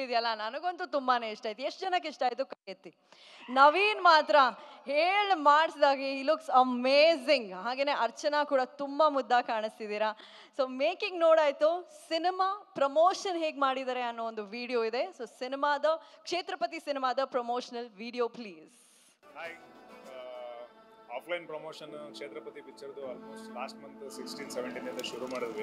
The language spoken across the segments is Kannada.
ಇದೆಯಲ್ಲ ನನಗಂತೂ ತುಂಬಾನೇ ಇಷ್ಟ ಆಯ್ತು ಎಷ್ಟು ಜನಕ್ಕೆ ಇಷ್ಟ ಆಯ್ತು ಕೈ ಎತ್ತಿ ನವೀನ್ ಮಾತ್ರ ಹೇಳಿ ಮಾಡಿಸಿದಾಗ ಈ ಲುಕ್ಸ್ ಅಮೇಝಿಂಗ್ ಹಾಗೇನೆ ಅರ್ಚನಾ ಕೂಡ ತುಂಬಾ ಮುದ್ದಾಗಿ ಕಾಣಿಸ್ತಿದ್ದೀರಾ ಸೊ ಮೇಕಿಂಗ್ ನೋಡಾಯ್ತು ಸಿನಿಮಾ ಪ್ರಮೋಷನ್ ಹೇಗೆ ಮಾಡಿದ್ದಾರೆ ಅನ್ನೋ ಒಂದು ವಿಡಿಯೋ ಇದೆ ಸೊ ಸಿನಿಮಾದ ಕ್ಷೇತ್ರಪತಿ ಸಿನಿಮಾದ promotional video please hi offline promotion Kshetrapati ಪಿಕ್ಚರ್ದು ಆಲ್ಮೋಸ್ಟ್ ಲಾಸ್ಟ್ ಮಂತ್ ಸಿಕ್ಸ್ಟೀನ್ ಸೆವೆಂಟೀನಿಂದ ಶುರು ಮಾಡಿದ್ವಿ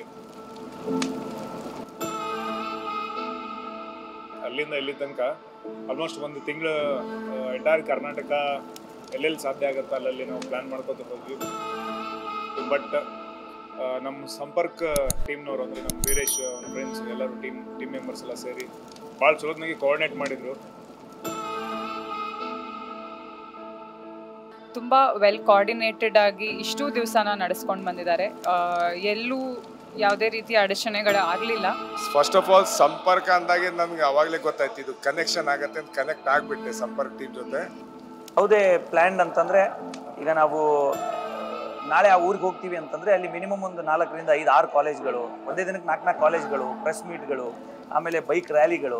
ಅಲ್ಲಿಂದ ಇಲ್ಲಿ ತನಕ ಆಲ್ಮೋಸ್ಟ್ ಒಂದು ತಿಂಗಳು ಎಂಟೈರ್ ಕರ್ನಾಟಕ ಎಲ್ಲೆಲ್ಲಿ ಸಾಧ್ಯ ಆಗುತ್ತೆ ಅಲ್ಲಲ್ಲಿ ನಾವು ಪ್ಲ್ಯಾನ್ ಮಾಡ್ಕೊತ ಹೋದ್ವಿ ಬಟ್ ನಮ್ಮ ಸಂಪರ್ಕ ಟೀಮ್ನವ್ರು ಅಂದರೆ ನಮ್ಮ ವೀರೇಶ್ ಫ್ರೆಂಡ್ಸ್ ಎಲ್ಲರೂ ಟೀಮ್ ಟೀಮ್ ಮೆಂಬರ್ಸ್ ಎಲ್ಲ ಸೇರಿ ಭಾಳ ಚಲೋತ್ನಾಗಿ ಕೋಆರ್ಡಿನೇಟ್ ಮಾಡಿದ್ರು ತುಂಬ ವೆಲ್ ಕೋಆರ್ಡಿನೇಟೆಡ್ ಆಗಿ ಇಷ್ಟು ದಿವಸನ ನಡೆಸ್ಕೊಂಡು ಬಂದಿದ್ದಾರೆ ಆ, ಎಲ್ಲೂ ಯಾವುದೇ ರೀತಿಯ ಅಡಚಣೆಗಳು ಆಗಲಿಲ್ಲ ಫಸ್ಟ್ ಆಫ್ ಆಲ್ ಸಂಪರ್ಕ ಅಂದಾಗೆ ನಮ್ಗೆ ಅವಾಗಲೇ ಗೊತ್ತಾಯ್ತು ಇದು ಕನೆಕ್ಷನ್ ಆಗತ್ತೆ ಅಂತ ಕನೆಕ್ಟ್ ಆಗ್ಬಿಟ್ಟೆ ಸಂಪರ್ಕ ಟೀಮ್ ಜೊತೆ ಯಾವುದೇ ಪ್ಲ್ಯಾನ್ ಅಂತಂದರೆ ಈಗ ನಾವು ನಾಳೆ ಆ ಊರಿಗೆ ಹೋಗ್ತೀವಿ ಅಂತಂದರೆ ಅಲ್ಲಿ ಮಿನಿಮಮ್ ಒಂದು ನಾಲ್ಕರಿಂದ ಐದು ಆರು ಕಾಲೇಜ್ಗಳು ಒಂದೇ ದಿನಕ್ಕೆ ನಾಲ್ಕು ನಾಲ್ಕು ಕಾಲೇಜ್ಗಳು ಪ್ರೆಸ್ ಮೀಟ್ಗಳು ಆಮೇಲೆ ಬೈಕ್ ರ್ಯಾಲಿಗಳು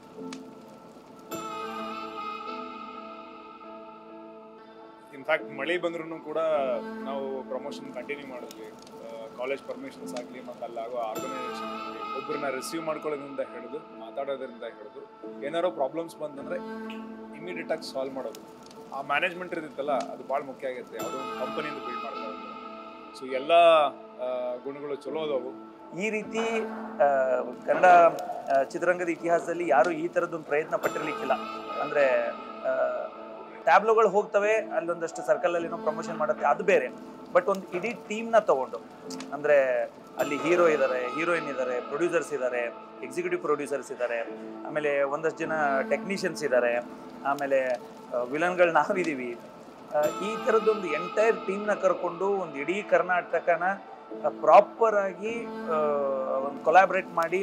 ಇನ್ಫ್ಯಾಕ್ಟ್ ಮಳೆ ಬಂದ್ರೂ ಕೂಡ ನಾವು ಪ್ರಮೋಷನ್ ಕಂಟಿನ್ಯೂ ಮಾಡಿದ್ವಿ ಕಾಲೇಜ್ ಪರ್ಮಿಷನ್ಸ್ ಆಗಲಿ ಮತ್ತು ಅಲ್ಲಾಗೋ ಆರ್ಗನೈಸೇಷನ್ ಆಗಲಿ ಒಬ್ಬರನ್ನ ರಿಸೀವ್ ಮಾಡ್ಕೊಳ್ಳೋದ್ರಿಂದ ಹಿಡಿದು ಮಾತಾಡೋದ್ರಿಂದ ಹಿಡಿದು ಏನಾರೋ ಪ್ರಾಬ್ಲಮ್ಸ್ ಬಂದಂದ್ರೆ ಇಮಿಡಿಯೇಟ್ ಆಗಿ ಸಾಲ್ವ್ ಮಾಡೋದು ಆ ಮ್ಯಾನೇಜ್ಮೆಂಟ್ ಇರುತ್ತಲ್ಲ ಅದು ಭಾಳ ಮುಖ್ಯ ಆಗುತ್ತೆ ಯಾವುದೋ ಒಂದು ಕಂಪನಿಯಿಂದ ಬಿಲ್ಡ್ ಮಾಡ್ತಾ ಇರೋದು ಸೊ ಎಲ್ಲ ಆ, ಗುಣಗಳು ಚಲೋ ಅದಾವು ಈ ರೀತಿ ಆ, ಕನ್ನಡ ಆ, ಚಿತ್ರರಂಗದ ಇತಿಹಾಸದಲ್ಲಿ ಯಾರು ಈ ಥರದ್ದೊಂದು ಪ್ರಯತ್ನ ಪಟ್ಟಿರ್ಲಿಕ್ಕಿಲ್ಲ ಅಂದರೆ ಟ್ಯಾಬ್ಲೋಗಳು ಹೋಗ್ತವೆ ಅಲ್ಲೊಂದಷ್ಟು ಸರ್ಕಲಲ್ಲಿ ಏನೋ ಪ್ರಮೋಷನ್ ಮಾಡುತ್ತೆ ಅದು ಬೇರೆ ಬಟ್ ಒಂದು ಇಡೀ ಟೀಮ್ನ ತಗೊಂಡು ಅಂದರೆ ಅಲ್ಲಿ ಹೀರೋ ಇದ್ದಾರೆ ಹೀರೋಯಿನ್ ಇದ್ದಾರೆ ಪ್ರೊಡ್ಯೂಸರ್ಸ್ ಇದ್ದಾರೆ ಎಕ್ಸಿಕ್ಯೂಟಿವ್ ಪ್ರೊಡ್ಯೂಸರ್ಸ್ ಇದ್ದಾರೆ ಆಮೇಲೆ ಒಂದಷ್ಟು ಜನ ಟೆಕ್ನಿಷಿಯನ್ಸ್ ಇದ್ದಾರೆ ಆಮೇಲೆ ವಿಲನ್ಗಳು ನಾವಿದ್ದೀವಿ ಆ, ಈ ಥರದ್ದೊಂದು ಎಂಟೈರ್ ಟೀಮ್ನ ಕರ್ಕೊಂಡು ಒಂದು ಇಡೀ ಕರ್ನಾಟಕನ ಪ್ರಾಪರ್ ಆಗಿ ಒಂದು ಕೊಲಾಬ್ರೇಟ್ ಮಾಡಿ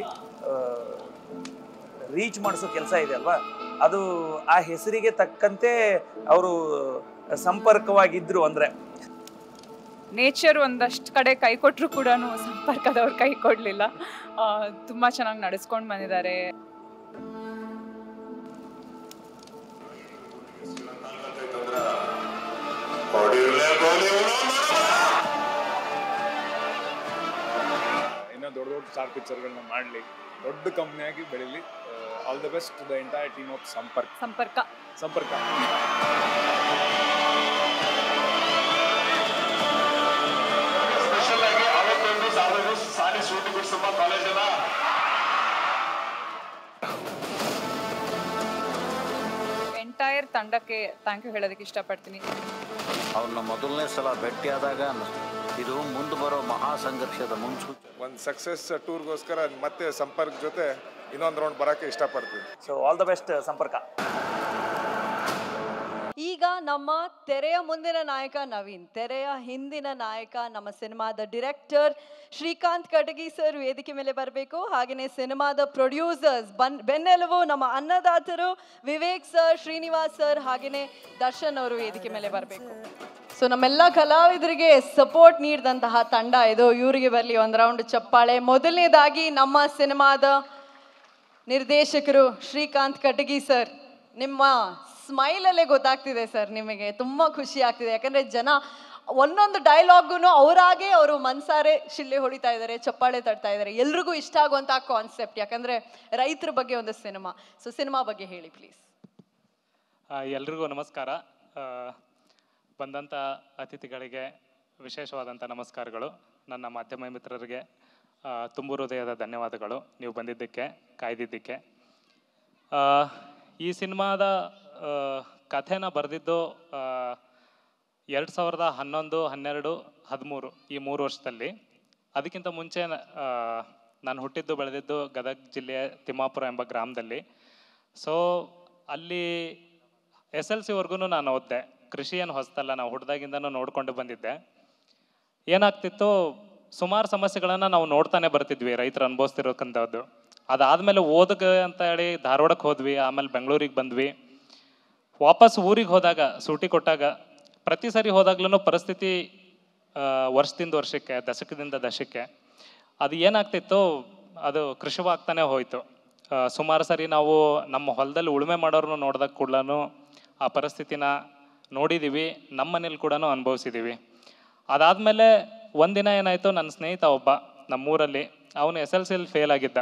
ರೀಚ್ ಮಾಡಿಸೋ ಕೆಲಸ ಇದೆ ಅಲ್ವಾ ಅದು ಆ ಹೆಸರಿಗೆ ತಕ್ಕಂತೆ ಅವರು ಸಂಪರ್ಕವಾಗಿದ್ರು ಅಂದರೆ ನೇಚರ್ ಒಂದಷ್ಟು ಕಡೆ ಕೈ ಕೊಟ್ಟರು ಕೂಡ ಸಂಪರ್ಕದವ್ರು ಕೈ ಕೊಡಲಿಲ್ಲ ತುಂಬ ಚೆನ್ನಾಗಿ ನಡೆಸ್ಕೊಂಡು ಬಂದಿದ್ದಾರೆ ಇನ್ನೂ ದೊಡ್ಡ ದೊಡ್ಡ ಸ್ಟಾರ್ ಪಿಕ್ಚರ್ಗಳನ್ನ ಮಾಡಲಿ ದೊಡ್ಡ ಕಂಪ್ನಿಯಾಗಿ ಬೆಳೀಲಿ all the best the entire team of Samparka Samparka Samparka special ಆಗಿ ಅವತ್ತೊಂದು ಸಾವಿರದ ಸಾಲಿ ಸೂಟಿ ಬಿಡಿಸಮ್ಮ ಕಾಲೇಜಲ್ಲ ಎಂಟೈರ್ ತಂಡಕ್ಕೆ ಥ್ಯಾಂಕ್ ಯು ಹೇಳೋದಕ್ಕೆ ಇಷ್ಟಪಡ್ತೀನಿ ಅವ್ರನ್ನ ಮೊದಲನೇ ಸಲ ಭೇಟಿಯಾದಾಗ ಇದು ಮುಂದೆ ಬರೋ ಮಹಾ ಸಂಘರ್ಷದ ಮುನ್ಸೂಚನೆ ಒಂದು ಸಕ್ಸಸ್ ಟೂರ್ಗೋಸ್ಕರ ಮತ್ತೆ ಸಂಪರ್ಕ ಜೊತೆ ಇನ್ನೊಂದು ರೌಂಡ್ ಬರೋಕ್ಕೆ ಇಷ್ಟಪಡ್ತೀವಿ ಸೊ ಆಲ್ ದ ಬೆಸ್ಟ್ ಸಂಪರ್ಕ ಈಗ ನಮ್ಮ ತೆರೆಯ ಮುಂದಿನ ನಾಯಕ ನವೀನ್ ತೆರೆಯ ಹಿಂದಿನ ನಾಯಕ ನಮ್ಮ ಸಿನಿಮಾದ ಡಿರೆಕ್ಟರ್ ಶ್ರೀಕಾಂತ್ ಕಟಗಿ ಸರ್ ವೇದಿಕೆ ಮೇಲೆ ಬರಬೇಕು ಹಾಗೆಯೇ ಸಿನಿಮಾದ ಪ್ರೊಡ್ಯೂಸರ್ಸ್ ಬನ್ ಬೆನ್ನೆಲುಬು ನಮ್ಮ ಅನ್ನದಾತರು ವಿವೇಕ್ ಸರ್ ಶ್ರೀನಿವಾಸ್ ಸರ್ ಹಾಗೆಯೇ ದರ್ಶನ್ ಅವರು ವೇದಿಕೆ ಮೇಲೆ ಬರಬೇಕು ಸೊ ನಮ್ಮೆಲ್ಲ ಕಲಾವಿದರಿಗೆ ಸಪೋರ್ಟ್ ನೀಡಿದಂತಹ ತಂಡ ಇದು ಇವರಿಗೆ ಬರಲಿ ಒಂದು ರೌಂಡ್ ಚಪ್ಪಾಳೆ ಮೊದಲನೇದಾಗಿ ನಮ್ಮ ಸಿನಿಮಾದ ನಿರ್ದೇಶಕರು ಶ್ರೀಕಾಂತ್ ಕಟಗಿ ಸರ್ ನಿಮ್ಮ ಸ್ಮೈಲಲ್ಲೇ ಗೊತ್ತಾಗ್ತಿದೆ ಸರ್ ನಿಮಗೆ ತುಂಬ ಖುಷಿ ಆಗ್ತಿದೆ ಯಾಕಂದರೆ ಜನ ಒಂದೊಂದು ಡೈಲಾಗ್ಗೂ ಅವರಾಗೆ ಅವರು ಮನ್ಸಾರೆ ಶಿಳ್ಳೆ ಹೊಡಿತಾ ಇದ್ದಾರೆ ಚಪ್ಪಾಳೆ ತಟ್ತಾ ಇದ್ದಾರೆ ಎಲ್ರಿಗೂ ಇಷ್ಟ ಆಗುವಂಥ ಕಾನ್ಸೆಪ್ಟ್ ಯಾಕಂದರೆ ರೈತರ ಬಗ್ಗೆ ಒಂದು ಸಿನಿಮಾ ಸೊ ಸಿನಿಮಾ ಬಗ್ಗೆ ಹೇಳಿ ಪ್ಲೀಸ್ ಆ, ಎಲ್ರಿಗೂ ನಮಸ್ಕಾರ ಆ, ಬಂದಂಥ ಅತಿಥಿಗಳಿಗೆ ವಿಶೇಷವಾದಂಥ ನಮಸ್ಕಾರಗಳು ನನ್ನ ಮಾಧ್ಯಮ ಮಿತ್ರರಿಗೆ ಆ, ತುಂಬು ಹೃದಯದ ಧನ್ಯವಾದಗಳು ನೀವು ಬಂದಿದ್ದಕ್ಕೆ ಕಾಯ್ದಿದ್ದಕ್ಕೆ ಆ, ಈ ಸಿನಿಮಾದ ಆ, ಕಥೆನ ಬರೆದಿದ್ದು ಎರಡು ಸಾವಿರದ ಹನ್ನೊಂದು ಹನ್ನೆರಡು ಹದಿಮೂರು ಈ ಮೂರು ವರ್ಷದಲ್ಲಿ ಅದಕ್ಕಿಂತ ಮುಂಚೆ ಆ, ನಾನು ಹುಟ್ಟಿದ್ದು ಬೆಳೆದಿದ್ದು ಗದಗ ಜಿಲ್ಲೆಯ ತಿಮ್ಮಾಪುರ ಎಂಬ ಗ್ರಾಮದಲ್ಲಿ ಸೊ ಅಲ್ಲಿ ಎಸ್ ಎಲ್ ಸಿವರೆಗೂ ನಾನು ಓದಿದೆ ಕೃಷಿ ಏನು ಹೊಸತಲ್ಲ ನಾವು ಹುಡ್ದಾಗಿಂದನೂ ನೋಡ್ಕೊಂಡು ಬಂದಿದ್ದೆ ಏನಾಗ್ತಿತ್ತು ಸುಮಾರು ಸಮಸ್ಯೆಗಳನ್ನು ನಾವು ನೋಡ್ತಾನೆ ಬರ್ತಿದ್ವಿ ರೈತರು ಅನುಭವಿಸ್ತಿರೋಕ್ಕಂಥದ್ದು ಅದಾದಮೇಲೆ ಓದಕ್ಕೆ ಅಂತ ಹೇಳಿ ಧಾರವಾಡಕ್ಕೆ ಹೋದ್ವಿ ಆಮೇಲೆ ಬೆಂಗಳೂರಿಗೆ ಬಂದ್ವಿ ವಾಪಸ್ ಊರಿಗೆ ಹೋದಾಗ ಸೂಟಿ ಕೊಟ್ಟಾಗ ಪ್ರತಿ ಸರಿ ಹೋದಾಗ್ಲೂ ಪರಿಸ್ಥಿತಿ ಆ, ವರ್ಷದಿಂದ ವರ್ಷಕ್ಕೆ ದಶಕದಿಂದ ದಶಕ್ಕೆ ಅದು ಏನಾಗ್ತಿತ್ತು ಅದು ಕೃಷಿವಾಗ್ತಾನೆ ಹೋಯಿತು ಸುಮಾರು ಸರಿ ನಾವು ನಮ್ಮ ಹೊಲದಲ್ಲಿ ಉಳುಮೆ ಮಾಡೋರನ್ನ ನೋಡಿದಾಗ ಕೂಡಲೂ ಆ ಪರಿಸ್ಥಿತಿನ ನೋಡಿದ್ದೀವಿ ನಮ್ಮ ಮನೇಲಿ ಕೂಡ ಅನುಭವಿಸಿದ್ದೀವಿ ಅದಾದಮೇಲೆ ಒಂದಿನ ಏನಾಯಿತು ನನ್ನ ಸ್ನೇಹಿತ ಒಬ್ಬ ನಮ್ಮೂರಲ್ಲಿ ಅವನು ಎಸ್ ಎಲ್ ಸಿಲಿ ಫೇಲ್ ಆಗಿದ್ದ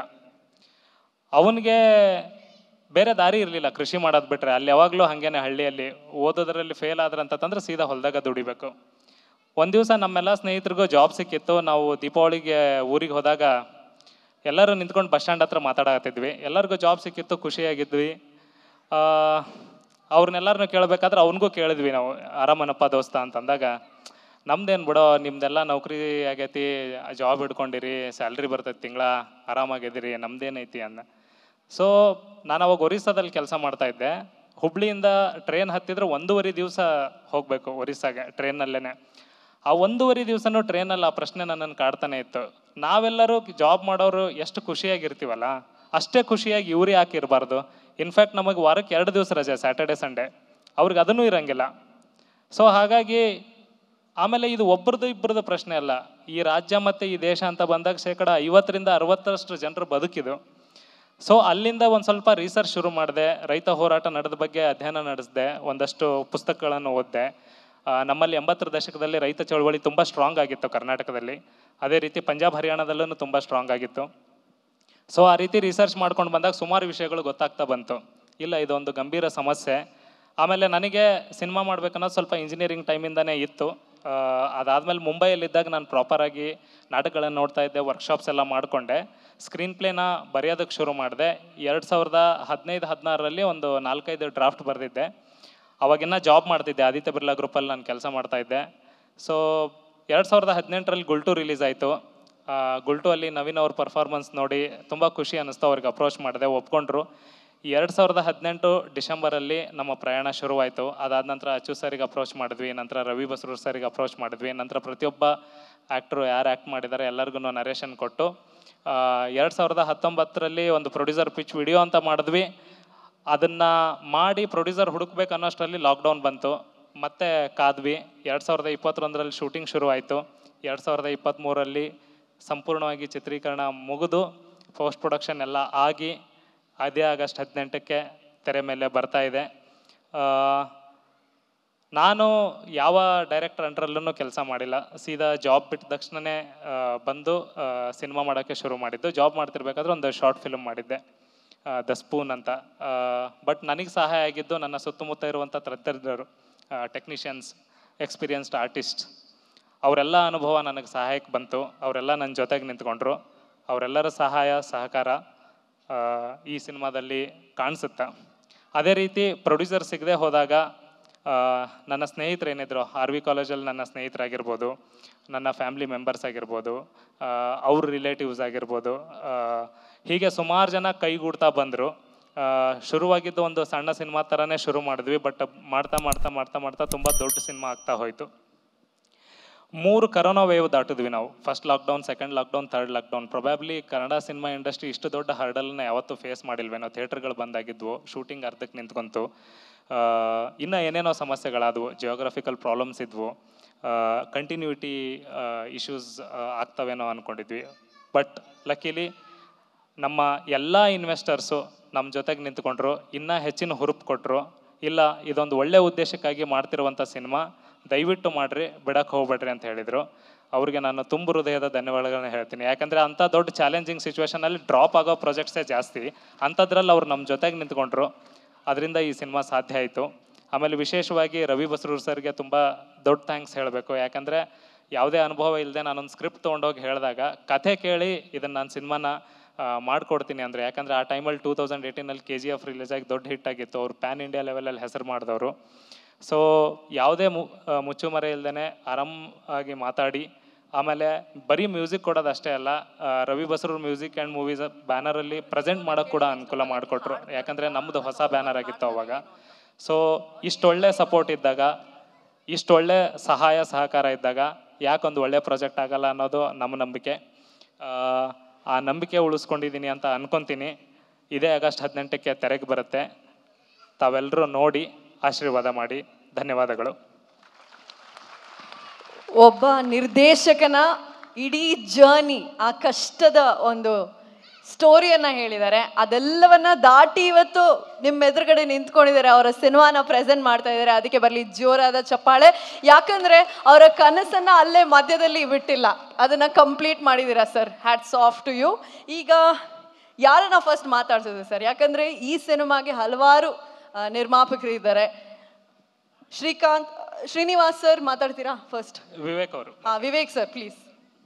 ಅವನಿಗೆ ಬೇರೆ ದಾರಿ ಇರಲಿಲ್ಲ ಕೃಷಿ ಮಾಡೋದು ಬಿಟ್ರೆ ಅಲ್ಲಿ ಯಾವಾಗಲೂ ಹಾಗೇನೆ ಹಳ್ಳಿಯಲ್ಲಿ ಓದೋದ್ರಲ್ಲಿ ಫೇಲ್ ಆದ್ರೆ ಅಂತಂದ್ರೆ ಸೀದಾ ಹೊಲದಾಗ ದುಡಿಬೇಕು ಒಂದು ದಿವಸ ನಮ್ಮೆಲ್ಲ ಸ್ನೇಹಿತರಿಗೂ ಜಾಬ್ ಸಿಕ್ಕಿತ್ತು ನಾವು ದೀಪಾವಳಿಗೆ ಊರಿಗೆ ಹೋದಾಗ ಎಲ್ಲರೂ ನಿಂತ್ಕೊಂಡು ಬಸ್ ಸ್ಟ್ಯಾಂಡ್ ಹತ್ರ ಮಾತಾಡಕತ್ತಿದ್ವಿ ಎಲ್ಲರಿಗೂ ಜಾಬ್ ಸಿಕ್ಕಿತ್ತು ಖುಷಿಯಾಗಿದ್ವಿ ಆ, ಅವ್ರನ್ನೆಲ್ಲರನ್ನೂ ಕೇಳಬೇಕಾದ್ರೆ ಅವನಿಗೂ ಕೇಳಿದ್ವಿ ನಾವು ಆರಾಮನಪ್ಪ ದೋಸ್ತ ಅಂತಂದಾಗ ನಮ್ದೇನು ಬಿಡೋ ನಿಮ್ದೆಲ್ಲ ನೌಕರಿ ಆಗೈತಿ ಜಾಬ್ ಹಿಡ್ಕೊಂಡಿರಿ ಸ್ಯಾಲ್ರಿ ಬರ್ತೈತಿ ತಿಂಗಳ ಆರಾಮಾಗಿದ್ದೀರಿ ನಮ್ದೇನೈತಿ ಅಂದ ಸೊ ನಾನು ಅವಾಗ ಒರಿಸ್ಸಾದಲ್ಲಿ ಕೆಲಸ ಮಾಡ್ತಾ ಇದ್ದೆ ಹುಬ್ಳಿಯಿಂದ ಟ್ರೈನ್ ಹತ್ತಿದ್ರೆ ಒಂದೂವರೆ ದಿವಸ ಹೋಗಬೇಕು ಒರಿಸ್ಸಾಗೆ ಟ್ರೈನಲ್ಲೇ ಆ ಒಂದೂವರೆ ದಿವಸನೂ ಟ್ರೈನಲ್ಲಿ ಆ ಪ್ರಶ್ನೆ ನನ್ನನ್ನು ಕಾಡ್ತಾನೆ ಇತ್ತು ನಾವೆಲ್ಲರೂ ಜಾಬ್ ಮಾಡೋರು ಎಷ್ಟು ಖುಷಿಯಾಗಿರ್ತೀವಲ್ಲ ಅಷ್ಟೇ ಖುಷಿಯಾಗಿ ಇವ್ರು ಯಾಕೆ ಇರಬಾರ್ದು ಇನ್ಫ್ಯಾಕ್ಟ್ ನಮಗೆ ವಾರಕ್ಕೆ ಎರಡು ದಿವಸ ರಜೆ ಸ್ಯಾಟರ್ಡೆ ಸಂಡೇ ಅವ್ರಿಗೆ ಅದನ್ನೂ ಇರಂಗಿಲ್ಲ ಸೊ ಹಾಗಾಗಿ ಆಮೇಲೆ ಇದು ಒಬ್ರದ್ದು ಇಬ್ಬರದ್ದು ಪ್ರಶ್ನೆ ಅಲ್ಲ ಈ ರಾಜ್ಯ ಮತ್ತು ಈ ದೇಶ ಅಂತ ಬಂದಾಗ ಶೇಕಡ ಐವತ್ತರಿಂದ ಅರವತ್ತರಷ್ಟು ಜನರು ಬದುಕಿದು ಸೊ ಅಲ್ಲಿಂದ ಒಂದು ಸ್ವಲ್ಪ ರಿಸರ್ಚ್ ಶುರು ಮಾಡಿದೆ ರೈತ ಹೋರಾಟ ನಡೆದ ಬಗ್ಗೆ ಅಧ್ಯಯನ ನಡೆಸಿದೆ ಒಂದಷ್ಟು ಪುಸ್ತಕಗಳನ್ನು ಓದಿದೆ ಆ, ನಮ್ಮಲ್ಲಿ ಎಂಬತ್ತರ ದಶಕದಲ್ಲಿ ರೈತ ಚಳವಳಿ ತುಂಬ ಸ್ಟ್ರಾಂಗ್ ಆಗಿತ್ತು ಕರ್ನಾಟಕದಲ್ಲಿ ಅದೇ ರೀತಿ ಪಂಜಾಬ್ ಹರಿಯಾಣದಲ್ಲೂ ತುಂಬ ಸ್ಟ್ರಾಂಗ್ ಆಗಿತ್ತು ಸೊ ಆ ರೀತಿ ರಿಸರ್ಚ್ ಮಾಡ್ಕೊಂಡು ಬಂದಾಗ ಸುಮಾರು ವಿಷಯಗಳು ಗೊತ್ತಾಗ್ತಾ ಬಂತು ಇಲ್ಲ ಇದೊಂದು ಗಂಭೀರ ಸಮಸ್ಯೆ ಆಮೇಲೆ ನನಗೆ ಸಿನಿಮಾ ಮಾಡ್ಬೇಕನ್ನೋದು ಸ್ವಲ್ಪ ಇಂಜಿನಿಯರಿಂಗ್ ಟೈಮಿಂದನೇ ಇತ್ತು ಆ, ಅದಾದ್ಮೇಲೆ ಮುಂಬೈಯಲ್ಲಿದ್ದಾಗ ನಾನು ಪ್ರಾಪರಾಗಿ ನಾಟಕಗಳನ್ನು ನೋಡ್ತಾ ಇದ್ದೆ ವರ್ಕ್ಶಾಪ್ಸ್ ಎಲ್ಲ ಮಾಡಿಕೊಂಡೆ ಸ್ಕ್ರೀನ್ ಪ್ಲೇನ ಬರೆಯೋದಕ್ಕೆ ಶುರು ಮಾಡಿದೆ ಎರಡು ಸಾವಿರದ ಹದಿನೈದು ಹದಿನಾರರಲ್ಲಿ ಒಂದು ನಾಲ್ಕೈದು ಡ್ರಾಫ್ಟ್ ಬರೆದಿದ್ದೆ ಅವಾಗಿನ್ನ ಜಾಬ್ ಮಾಡ್ತಿದ್ದೆ ಆದಿತ್ಯ ಬಿರ್ಲಾ ಗ್ರೂಪಲ್ಲಿ ನಾನು ಕೆಲಸ ಮಾಡ್ತಾ ಇದ್ದೆ ಸೊ ಎರಡು ಸಾವಿರದ ಹದಿನೆಂಟರಲ್ಲಿ ಗುಲ್ಟು ರಿಲೀಸ್ ಆಯಿತು ಗುಲ್ಟು ಅಲ್ಲಿ ನವೀನ್ ಅವ್ರ ಪರ್ಫಾರ್ಮೆನ್ಸ್ ನೋಡಿ ತುಂಬ ಖುಷಿ ಅನ್ನಿಸ್ತು ಅವ್ರಿಗೆ ಅಪ್ರೋಚ್ ಮಾಡಿದೆ ಒಪ್ಕೊಂಡ್ರು ಎರಡು ಸಾವಿರದ ಹದಿನೆಂಟು ಡಿಸೆಂಬರಲ್ಲಿ ನಮ್ಮ ಪ್ರಯಾಣ ಶುರುವಾಯಿತು ಅದಾದ ನಂತರ ಅಚ್ಚು ಸರಿಗೆ ಅಪ್ರೋಚ್ ಮಾಡಿದ್ವಿ ನಂತರ ರವಿ ಬಸ್ರೂರ್ ಸರಿಗೆ ಅಪ್ರೋಚ್ ಮಾಡಿದ್ವಿ ನಂತರ ಪ್ರತಿಯೊಬ್ಬ ಆ್ಯಕ್ಟ್ರು ಯಾರು ಆ್ಯಕ್ಟ್ ಮಾಡಿದ್ದಾರೆ ಎಲ್ಲರಿಗೂ ನರೇಷನ್ ಕೊಟ್ಟು ಎರಡು ಸಾವಿರದ ಹತ್ತೊಂಬತ್ತರಲ್ಲಿ ಒಂದು ಪ್ರೊಡ್ಯೂಸರ್ ಪಿಚ್ ವಿಡಿಯೋ ಅಂತ ಮಾಡಿದ್ವಿ ಅದನ್ನು ಮಾಡಿ ಪ್ರೊಡ್ಯೂಸರ್ ಹುಡುಕ್ಬೇಕು ಅನ್ನೋಷ್ಟರಲ್ಲಿ ಲಾಕ್ಡೌನ್ ಬಂತು ಮತ್ತೆ ಕಾದ್ವಿ ಎರಡು ಸಾವಿರದ ಇಪ್ಪತ್ತೊಂದರಲ್ಲಿ ಶೂಟಿಂಗ್ ಶುರುವಾಯಿತು ಎರಡು ಸಾವಿರದ ಇಪ್ಪತ್ತ್ಮೂರರಲ್ಲಿ ಸಂಪೂರ್ಣವಾಗಿ ಚಿತ್ರೀಕರಣ ಮುಗಿದು ಪೋಸ್ಟ್ ಪ್ರೊಡಕ್ಷನ್ ಎಲ್ಲ ಆಗಿ ಅದೇ ಆಗಸ್ಟ್ ಹದಿನೆಂಟಕ್ಕೆ ತೆರೆ ಮೇಲೆ ಬರ್ತಾ ಇದೆ ಆ, ನಾನು ಯಾವ ಡೈರೆಕ್ಟರ್ ಅಂಡ್ರಲ್ಲೂ ಕೆಲಸ ಮಾಡಿಲ್ಲ ಸೀದಾ ಜಾಬ್ ಬಿಟ್ಟ ತಕ್ಷಣವೇ ಬಂದು ಸಿನಿಮಾ ಮಾಡೋಕ್ಕೆ ಶುರು ಮಾಡಿದ್ದು ಜಾಬ್ ಮಾಡ್ತಿರ್ಬೇಕಾದ್ರೆ ಒಂದು ಶಾರ್ಟ್ ಫಿಲ್ಮ್ ಮಾಡಿದ್ದೆ ದ ಸ್ಪೂನ್ ಅಂತ ಬಟ್ ನನಗೆ ಸಹಾಯ ಆಗಿದ್ದು ನನ್ನ ಸುತ್ತಮುತ್ತ ಇರುವಂಥ ತಂತ್ರಜ್ಞರು ಟೆಕ್ನಿಷಿಯನ್ಸ್ ಎಕ್ಸ್ಪೀರಿಯನ್ಸ್ಡ್ ಆರ್ಟಿಸ್ಟ್ ಅವರೆಲ್ಲ ಅನುಭವ ನನಗೆ ಸಹಾಯಕ್ಕೆ ಬಂತು ಅವರೆಲ್ಲ ನನ್ನ ಜೊತೆಗೆ ನಿಂತ್ಕೊಂಡ್ರು ಅವರೆಲ್ಲರ ಸಹಾಯ ಸಹಕಾರ ಆ, ಈ ಸಿನಿಮಾದಲ್ಲಿ ಕಾಣಿಸುತ್ತೆ ಅದೇ ರೀತಿ ಪ್ರೊಡ್ಯೂಸರ್ ಸಿಗದೆ ಹೋದಾಗ ಆ, ನನ್ನ ಸ್ನೇಹಿತರು ಏನಿದ್ರು ಆರ್ ವಿ ಕಾಲೇಜಲ್ಲಿ ನನ್ನ ಸ್ನೇಹಿತರಾಗಿರ್ಬೋದು ನನ್ನ ಫ್ಯಾಮಿಲಿ ಮೆಂಬರ್ಸ್ ಆಗಿರ್ಬೋದು ಆ, ಅವ್ರ ರಿಲೇಟಿವ್ಸ್ ಆಗಿರ್ಬೋದು ಆ, ಹೀಗೆ ಸುಮಾರು ಜನ ಕೈಗೂಡ್ತಾ ಬಂದರು ಶುರುವಾಗಿದ್ದು ಒಂದು ಸಣ್ಣ ಸಿನಿಮಾ ಥರನೇ ಶುರು ಮಾಡಿದ್ವಿ ಬಟ್ ಮಾಡ್ತಾ ಮಾಡ್ತಾ ಮಾಡ್ತಾ ಮಾಡ್ತಾ ತುಂಬ ದೊಡ್ಡ ಸಿನಿಮಾ ಆಗ್ತಾ ಹೋಯಿತು ಮೂರು ಕರೋನಾ ವೇವ್ ದಾಟಿದ್ವಿ ನಾವು first lockdown second lockdown third lockdown probably Kannada cinema industry ಇಷ್ಟು ದೊಡ್ಡ ಹರ್ಡಲ್ನ ಯಾವತ್ತೂ ಫೇಸ್ ಮಾಡಿಲ್ವೇನೋ ಥಿಯೇಟರ್ಗಳು ಬಂದಾಗಿದ್ವು ಶೂಟಿಂಗ್ ಅರ್ಧಕ್ಕೆ ನಿಂತ್ಕೊಂತು ಆ, ಇನ್ನು ಏನೇನೋ ಸಮಸ್ಯೆಗಳಾದವು ಜಿಯೋಗ್ರಫಿಕಲ್ ಪ್ರಾಬ್ಲಮ್ಸ್ ಇದ್ವು ಕಂಟಿನ್ಯೂಟಿ ಇಶ್ಯೂಸ್ ಆಗ್ತವೇನೋ ಅಂದ್ಕೊಂಡಿದ್ವಿ ಬಟ್ ಲಕ್ಕಿಲಿ ನಮ್ಮ ಎಲ್ಲ ಇನ್ವೆಸ್ಟರ್ಸು ನಮ್ಮ ಜೊತೆಗೆ ನಿಂತ್ಕೊಂಡ್ರು ಇನ್ನೂ ಹೆಚ್ಚಿನ ಹುರುಪು ಕೊಟ್ಟರು ಇಲ್ಲ ಇದೊಂದು ಒಳ್ಳೆ ಉದ್ದೇಶಕ್ಕಾಗಿ ಮಾಡ್ತಿರುವಂಥ ಸಿನಿಮಾ ದಯವಿಟ್ಟು ಮಾಡಿರಿ ಬಿಡಕ್ಕೆ ಹೋಗ್ಬೇಡ್ರಿ ಅಂತ ಹೇಳಿದರು ಅವ್ರಿಗೆ ನಾನು ತುಂಬ ಹೃದಯದ ಧನ್ಯವಾದಗಳನ್ನ ಹೇಳ್ತೀನಿ ಯಾಕಂದರೆ ಅಂಥ ದೊಡ್ಡ ಚಾಲೆಂಜಿಂಗ್ ಸಿಚುವೇಶನಲ್ಲಿ ಡ್ರಾಪ್ ಆಗೋ ಪ್ರಾಜೆಕ್ಟ್ಸೇ ಜಾಸ್ತಿ ಅಂಥದ್ರಲ್ಲಿ ಅವ್ರು ನಮ್ಮ ಜೊತೆಗೆ ನಿಂತ್ಕೊಂಡ್ರು ಅದರಿಂದ ಈ ಸಿನಿಮಾ ಸಾಧ್ಯ ಆಯಿತು ಆಮೇಲೆ ವಿಶೇಷವಾಗಿ ರವಿ ಬಸ್ರೂರ್ ಸರ್ಗೆ ತುಂಬ ದೊಡ್ಡ ಥ್ಯಾಂಕ್ಸ್ ಹೇಳಬೇಕು ಯಾಕಂದರೆ ಯಾವುದೇ ಅನುಭವ ಇಲ್ಲದೆ ನಾನೊಂದು ಸ್ಕ್ರಿಪ್ಟ್ ತೊಗೊಂಡೋಗಿ ಹೇಳಿದಾಗ ಕಥೆ ಕೇಳಿ ಇದನ್ನು ನಾನು ಸಿನಿಮಾನ ಮಾಡಿಕೊಡ್ತೀನಿ ಅಂದರೆ ಯಾಕಂದರೆ ಆ ಟೈಮಲ್ಲಿ ಟೂ ತೌಸಂಡ್ ಏಯ್ಟೀನಲ್ಲಿ ಕೆ ಜಿ ಎಫ್ ರಿಲೀಸ್ ಆಗಿ ದೊಡ್ಡ ಹಿಟ್ ಆಗಿತ್ತು ಅವ್ರು ಪ್ಯಾನ್ ಇಂಡಿಯಾ ಲೆವೆಲಲ್ಲಿ ಹೆಸರು ಮಾಡಿದವರು ಸೊ ಯಾವುದೇ ಮು ಆ, ಮುಚ್ಚುಮರೆ ಇಲ್ದೇ ಆರಾಮಾಗಿ ಮಾತಾಡಿ ಆಮೇಲೆ ಬರೀ ಮ್ಯೂಸಿಕ್ ಕೊಡೋದು ಅಷ್ಟೇ ಅಲ್ಲ ಆ, Ravi Basrur music and movies ಬ್ಯಾನರಲ್ಲಿ ಪ್ರೆಸೆಂಟ್ ಮಾಡೋಕ್ಕೆ ಕೂಡ ಅನುಕೂಲ ಮಾಡಿಕೊಟ್ರು ಯಾಕಂದರೆ ನಮ್ಮದು ಹೊಸ ಬ್ಯಾನರ್ ಆಗಿತ್ತು ಅವಾಗ ಸೊ ಇಷ್ಟೊಳ್ಳೆ ಸಪೋರ್ಟ್ ಇದ್ದಾಗ ಇಷ್ಟೊಳ್ಳೆ ಸಹಾಯ ಸಹಕಾರ ಇದ್ದಾಗ ಯಾಕೊಂದು ಒಳ್ಳೆ ಪ್ರಾಜೆಕ್ಟ್ ಆಗಲ್ಲ ಅನ್ನೋದು ನಮ್ಮ ನಂಬಿಕೆ ಆ, ಆ ನಂಬಿಕೆ ಉಳಿಸ್ಕೊಂಡಿದ್ದೀನಿ ಅಂತ ಅನ್ಕೊತೀನಿ ಇದೇ ಆಗಸ್ಟ್ ಹದಿನೆಂಟಕ್ಕೆ ತೆರೆಗೆ ಬರುತ್ತೆ ತಾವೆಲ್ಲರೂ ನೋಡಿ ಆಶೀರ್ವಾದ ಮಾಡಿ ಧನ್ಯವಾದಗಳು ಒಬ್ಬ ನಿರ್ದೇಶಕನ ಇಡೀ ಜರ್ನಿ ಆ ಕಷ್ಟದ ಒಂದು ಸ್ಟೋರಿಯನ್ನ ಹೇಳಿದ್ದಾರೆ ಅದೆಲ್ಲವನ್ನ ದಾಟಿ ಇವತ್ತು ನಿಮ್ಮ ಎದುರುಗಡೆ ನಿಂತ್ಕೊಂಡಿದ್ದಾರೆ ಅವರ ಸಿನಿಮಾನ ಪ್ರೆಸೆಂಟ್ ಮಾಡ್ತಾ ಇದ್ದಾರೆ ಅದಕ್ಕೆ ಬರಲಿ ಜೋರಾದ ಚಪ್ಪಾಳೆ ಯಾಕಂದ್ರೆ ಅವರ ಕನಸನ್ನ ಅಲ್ಲೇ ಮಧ್ಯದಲ್ಲಿ ಬಿಟ್ಟಿಲ್ಲ ಅದನ್ನ ಕಂಪ್ಲೀಟ್ ಮಾಡಿದ್ದೀರಾ sir hats off to you ಈಗ ಯಾರನ್ನ ಫಸ್ಟ್ ಮಾತಾಡ್ಸೋದು ಸರ್ ಯಾಕಂದ್ರೆ ಈ ಸಿನಿಮಾಗೆ ಹಲವಾರು ಆ, ನಿರ್ಮಾಪಕರು ಇದ್ದಾರೆ ಶ್ರೀಕಾಂತ್ ಶ್ರೀನಿವಾಸ್ ಸರ್ ಮಾತಾಡ್ತೀರಾ ಫಸ್ಟ್ ವಿವೇಕ್ ಅವರು ವಿವೇಕ್ ಸರ್ ಪ್ಲೀಸ್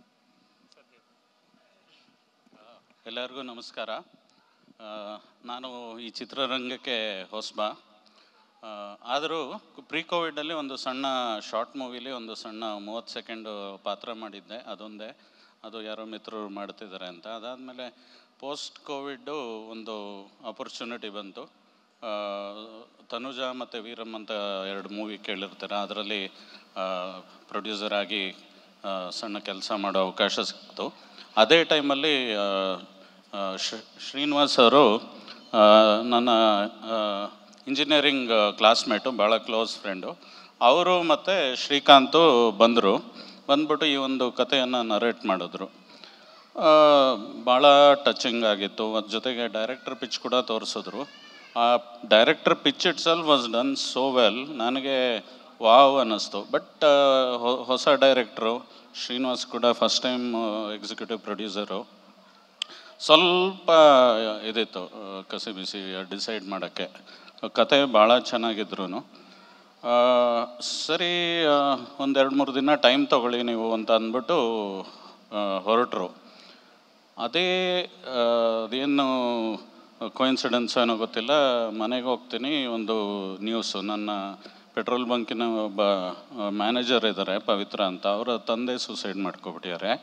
ಎಲ್ಲರಿಗೂ ನಮಸ್ಕಾರ ಆ, ನಾನು ಈ ಚಿತ್ರರಂಗಕ್ಕೆ ಹೊಸಬ ಆ, ಆದರೂ ಪ್ರೀ ಕೋವಿಡಲ್ಲಿ ಒಂದು ಸಣ್ಣ ಶಾರ್ಟ್ ಮೂವಿಲಿ ಒಂದು ಸಣ್ಣ ಮೂವತ್ತು ಸೆಕೆಂಡು ಪಾತ್ರ ಮಾಡಿದ್ದೆ ಅದೊಂದೇ ಅದು ಯಾರೋ ಮಿತ್ರರು ಮಾಡ್ತಿದ್ದಾರೆ ಅಂತ ಅದಾದಮೇಲೆ ಪೋಸ್ಟ್ ಕೋವಿಡ್ಡು ಒಂದು ಆಪರ್ಚುನಿಟಿ ಬಂತು ಆ, ತನುಜಾ ಮತ್ತು ವೀರಮ್ ಅಂತ ಎರಡು ಮೂವಿ ಕೇಳಿರ್ತಾರೆ ಅದರಲ್ಲಿ ಪ್ರೊಡ್ಯೂಸರ್ ಆಗಿ ಆ, ಸಣ್ಣ ಕೆಲಸ ಮಾಡೋ ಅವಕಾಶ ಸಿಕ್ತು ಅದೇ ಟೈಮಲ್ಲಿ ಆ, ಆ, ಶ್ರೀ- ಶ್ರೀನಿವಾಸ್ ಅವರು ಆ, ನನ್ನ ಇಂಜಿನಿಯರಿಂಗ್ ಕ್ಲಾಸ್ಮೇಟು ಭಾಳ ಕ್ಲೋಸ್ ಫ್ರೆಂಡು ಅವರು ಮತ್ತು ಶ್ರೀಕಾಂತು ಬಂದರು ಬಂದ್ಬಿಟ್ಟು ಈ ಒಂದು ಕಥೆಯನ್ನು ನರೇಟ್ ಮಾಡಿದ್ರು ಭಾಳ ಟಚಿಂಗ್ ಆಗಿತ್ತು ಅದ್ರ ಜೊತೆಗೆ ಡೈರೆಕ್ಟರ್ ಪಿಚ್ ಕೂಡ ತೋರಿಸಿದ್ರು ಆ director pitch itself was done so well ನನಗೆ ವಾವ್ ಅನ್ನಿಸ್ತು ಬಟ್ ಹೊಸ ಡೈರೆಕ್ಟ್ರು ಶ್ರೀನಿವಾಸ್ ಕೂಡ ಫಸ್ಟ್ ಟೈಮ್ ಎಕ್ಸಿಕ್ಯೂಟಿವ್ ಪ್ರೊಡ್ಯೂಸರು ಸ್ವಲ್ಪ ಇದಿತ್ತು ಆ, ಕಸಿ ಬಿಸಿ ಡಿಸೈಡ್ ಮಾಡೋಕ್ಕೆ ಕತೆ ಭಾಳ ಚೆನ್ನಾಗಿದ್ರು ಸರಿ ಒಂದೆರಡು ಮೂರು ದಿನ ಟೈಮ್ ತೊಗೊಳ್ಳಿ ನೀವು ಅಂತ ಅಂದ್ಬಿಟ್ಟು ಹೊರಟರು ಅದೇ ಆ, ಅದೇನು ಕೋಇನ್ಸಿಡೆನ್ಸ್ ಏನೋ ಗೊತ್ತಿಲ್ಲ ಮನೆಗೆ ಹೋಗ್ತೀನಿ ಒಂದು ನ್ಯೂಸು ನನ್ನ ಪೆಟ್ರೋಲ್ ಬಂಕಿನ ಒಬ್ಬ ಮ್ಯಾನೇಜರ್ ಇದ್ದಾರೆ ಪವಿತ್ರ ಅಂತ ಅವರ ತಂದೆ ಸೂಸೈಡ್ ಮಾಡ್ಕೊಬಿಟ್ಟಿದ್ದಾರೆ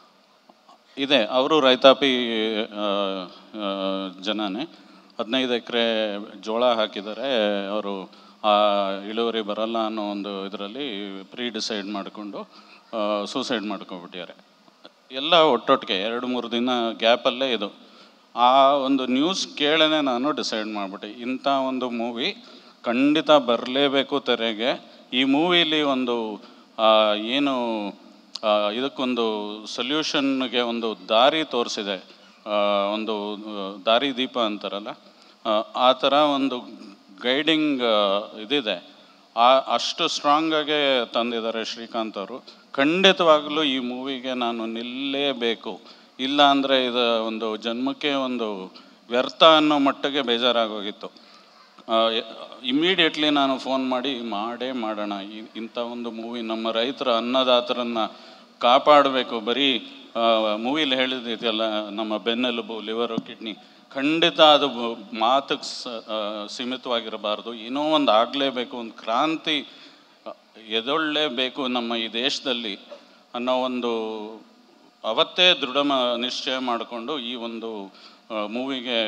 ಇದೆ ಅವರು ರೈತಾಪಿ ಆ, ಆ, ಜನನೇ ಹದಿನೈದು ಎಕರೆ ಜೋಳ ಹಾಕಿದ್ದಾರೆ ಅವರು ಆ ಇಳುವರಿ ಬರಲ್ಲ ಅನ್ನೋ ಒಂದು ಇದರಲ್ಲಿ ಪ್ರೀ ಡಿಸೈಡ್ ಮಾಡಿಕೊಂಡು ಸೂಸೈಡ್ ಮಾಡ್ಕೊಬಿಟ್ಟಿದ್ದಾರೆ ಎಲ್ಲ ಒಟ್ಟೊಟ್ಟಿಗೆ ಎರಡು ಮೂರು ದಿನ ಗ್ಯಾಪಲ್ಲೇ ಇದು ಆ ಒಂದು ನ್ಯೂಸ್ ಕೇಳನೆ ನಾನು ಡಿಸೈಡ್ ಮಾಡಿಬಿಟ್ಟೆ ಇಂಥ ಒಂದು ಮೂವಿ ಖಂಡಿತ ಬರಲೇಬೇಕು ತೆರೆಗೆ ಈ ಮೂವಿಲಿ ಒಂದು ಆ, ಏನು ಆ, ಇದಕ್ಕೊಂದು ಸೊಲ್ಯೂಷನ್ಗೆ ಒಂದು ದಾರಿ ತೋರಿಸಿದೆ ಒಂದು ಆ, ದಾರಿ ದೀಪ ಅಂತಾರಲ್ಲ ಆ, ಆ ಥರ ಒಂದು ಗೈಡಿಂಗ್ ಇದಿದೆ ಆ ಅಷ್ಟು ಸ್ಟ್ರಾಂಗಾಗೆ ತಂದಿದ್ದಾರೆ ಶ್ರೀಕಾಂತ್ ಅವರು ಖಂಡಿತವಾಗಲೂ ಈ ಮೂವಿಗೆ ನಾನು ನಿಲ್ಲೇಬೇಕು ಇಲ್ಲ ಅಂದರೆ ಇದು ಒಂದು ಜನ್ಮಕ್ಕೆ ಒಂದು ವ್ಯರ್ಥ ಅನ್ನೋ ಮಟ್ಟಿಗೆ ಬೇಜಾರಾಗೋಗಿತ್ತು ಇಮ್ಮಿಡಿಯೇಟ್ಲಿ ನಾನು ಫೋನ್ ಮಾಡಿ ಮಾಡೇ ಮಾಡೋಣ ಇ- ಇಂಥ ಒಂದು ಮೂವಿ ನಮ್ಮ ರೈತರ ಅನ್ನದಾತರನ್ನು ಕಾಪಾಡಬೇಕು ಬರೀ ಮೂವಿಲಿ ಹೇಳಿದೆಯಲ್ಲ ನಮ್ಮ ಬೆನ್ನೆಲುಬು ಲಿವರು ಕಿಡ್ನಿ ಖಂಡಿತ ಅದು ಮಾತಿಗೆ ಸೀಮಿತವಾಗಿರಬಾರ್ದು ಏನೋ ಒಂದು ಆಗಲೇಬೇಕು ಒಂದು ಕ್ರಾಂತಿ ಎದೊಳ್ಳೇಬೇಕು ನಮ್ಮ ಈ ದೇಶದಲ್ಲಿ ಅನ್ನೋ ಒಂದು ಅವತ್ತೇ ದೃಢ ಮ ನಿಶ್ಚಯ ಮಾಡಿಕೊಂಡು ಈ ಒಂದು ಮೂವಿಗೆ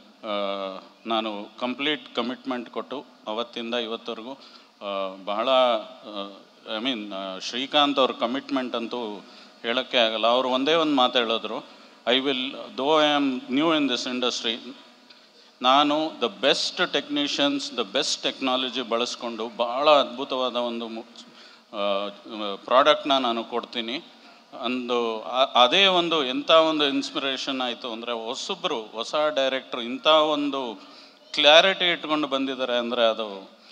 ನಾನು ಕಂಪ್ಲೀಟ್ ಕಮಿಟ್ಮೆಂಟ್ ಕೊಟ್ಟು ಅವತ್ತಿಂದ ಇವತ್ತವರೆಗೂ ಆ, ಬಹಳ ಐ ಮೀನ್ ಶ್ರೀಕಾಂತ್ ಅವ್ರ ಕಮಿಟ್ಮೆಂಟ್ ಅಂತೂ ಹೇಳೋಕ್ಕೆ ಆಗಲ್ಲ ಅವರು ಒಂದೇ ಒಂದು ಮಾತು ಹೇಳಿದ್ರು I will though I am new in this industry ನಾನು the best technicians the best technology ಬಳಸ್ಕೊಂಡು ಭಾಳ ಅದ್ಭುತವಾದ ಒಂದು ಪ್ರಾಡಕ್ಟ್ನ ನಾನು ಕೊಡ್ತೀನಿ ಅಂದು ಆ- ಅದೇ ಒಂದು ಎಂಥ ಒಂದು ಇನ್ಸ್ಪಿರೇಷನ್ ಆಯಿತು ಅಂದರೆ ಹೊಸಬ್ರು ಹೊಸ ಡೈರೆಕ್ಟ್ರು ಇಂಥ ಒಂದು ಕ್ಲಾರಿಟಿ ಇಟ್ಕೊಂಡು ಬಂದಿದ್ದಾರೆ ಅಂದರೆ ಅದು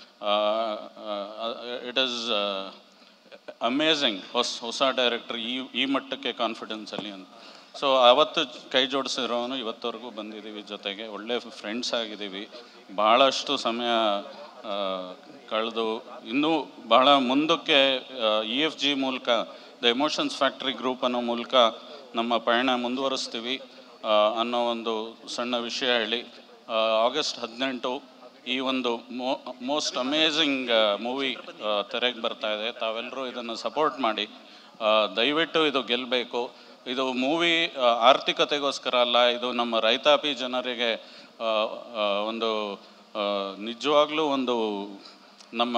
ಇಟ್ ಈಸ್ ಅಮೇಝಿಂಗ್ ಹೊಸ ಹೊಸ ಡೈರೆಕ್ಟರ್ ಈ ಈ ಮಟ್ಟಕ್ಕೆ ಕಾನ್ಫಿಡೆನ್ಸಲ್ಲಿ ಅಂತ ಸೊ ಅವತ್ತು ಕೈ ಜೋಡಿಸಿರೋನು ಇವತ್ತವರೆಗೂ ಬಂದಿದ್ದೀವಿ ಜೊತೆಗೆ ಒಳ್ಳೆ ಫ್ರೆಂಡ್ಸ್ ಆಗಿದ್ದೀವಿ ಭಾಳಷ್ಟು ಸಮಯ ಆ, ಕಳೆದು ಇನ್ನೂ ಬಹಳ ಮುಂದಕ್ಕೆ ಇ ಎಫ್ ಜಿ ಮೂಲಕ ದ ಎಮೋಷನ್ಸ್ ಫ್ಯಾಕ್ಟ್ರಿ ಗ್ರೂಪ್ ಅನ್ನೋ ಮೂಲಕ ನಮ್ಮ ಪಯಣ ಮುಂದುವರಿಸ್ತೀವಿ ಆ, ಅನ್ನೋ ಒಂದು ಸಣ್ಣ ವಿಷಯ ಹೇಳಿ ಆ, ಆಗಸ್ಟ್ ಹದಿನೆಂಟು ಈ ಒಂದು ಮೋ ಮೋಸ್ಟ್ ಅಮೇಝಿಂಗ್ ಮೂವಿ ತೆರೆಗೆ ಬರ್ತಾ ಇದೆ ತಾವೆಲ್ಲರೂ ಇದನ್ನು ಸಪೋರ್ಟ್ ಮಾಡಿ ಆ, ದಯವಿಟ್ಟು ಇದು ಗೆಲ್ಲಬೇಕು ಇದು ಮೂವಿ ಆರ್ಥಿಕತೆಗೋಸ್ಕರ ಅಲ್ಲ ಇದು ನಮ್ಮ ರೈತಾಪಿ ಜನರಿಗೆ ಆ, ಆ, ಒಂದು ನಿಜವಾಗ್ಲೂ ಒಂದು ನಮ್ಮ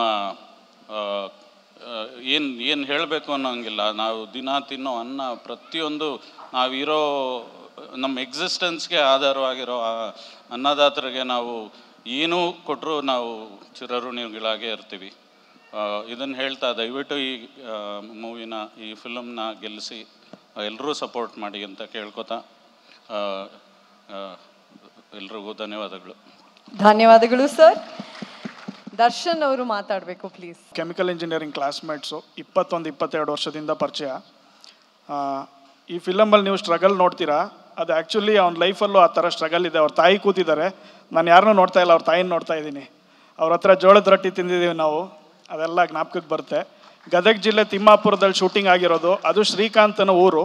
ಏನು ಏನು ಹೇಳಬೇಕು ಅನ್ನೋಂಗಿಲ್ಲ ನಾವು ದಿನ ತಿನ್ನೋ ಅನ್ನ ಪ್ರತಿಯೊಂದು ನಾವಿರೋ ನಮ್ಮ ಎಕ್ಸಿಸ್ಟೆನ್ಸ್ಗೆ ಆಧಾರವಾಗಿರೋ ಆ ಅನ್ನದಾತರಿಗೆ ನಾವು ಏನೂ ಕೊಟ್ಟರು ನಾವು ಚಿರಋಣಿಗಳಾಗೇ ಇರ್ತೀವಿ ಇದನ್ನು ಹೇಳ್ತಾ ದಯವಿಟ್ಟು ಈ ಮೂವಿನ ಈ ಫಿಲಮ್ನ ಗೆಲ್ಲಿಸಿ ಎಲ್ಲರೂ ಸಪೋರ್ಟ್ ಮಾಡಿ ಅಂತ ಕೇಳ್ಕೊತಾ ಆ, ಎಲ್ರಿಗೂ ಧನ್ಯವಾದಗಳು ಧನ್ಯವಾದಗಳು ಸರ್ ದರ್ಶನ್ ಅವರು ಮಾತಾಡಬೇಕು ಪ್ಲೀಸ್ ಕೆಮಿಕಲ್ ಇಂಜಿನಿಯರಿಂಗ್ ಕ್ಲಾಸ್ಮೇಟ್ಸು ಇಪ್ಪತ್ತೊಂದು ಇಪ್ಪತ್ತೆರಡು ವರ್ಷದಿಂದ ಪರಿಚಯ ಆ, ಈ ಫಿಲಮಲ್ಲಿ ನೀವು ಸ್ಟ್ರಗಲ್ ನೋಡ್ತೀರಾ ಅದು ಆ್ಯಕ್ಚುಲಿ ಅವ್ನ ಲೈಫಲ್ಲೂ ಆ ಥರ ಸ್ಟ್ರಗಲ್ ಇದೆ ಅವ್ರ ತಾಯಿ ಕೂತಿದ್ದಾರೆ ನಾನು ಯಾರನ್ನೂ ನೋಡ್ತಾ ಇಲ್ಲ ಅವ್ರ ತಾಯಿನ ನೋಡ್ತಾ ಇದ್ದೀನಿ ಅವ್ರ ಹತ್ರ ಜೋಳದ ರೊಟ್ಟಿ ತಿಂದಿದ್ದೀವಿ ನಾವು ಅದೆಲ್ಲ ಜ್ಞಾಪಕಕ್ಕೆ ಬರುತ್ತೆ ಗದಗ ಜಿಲ್ಲೆ ತಿಮ್ಮಾಪುರದಲ್ಲಿ ಶೂಟಿಂಗ್ ಆಗಿರೋದು ಅದು ಶ್ರೀಕಾಂತನ ಊರು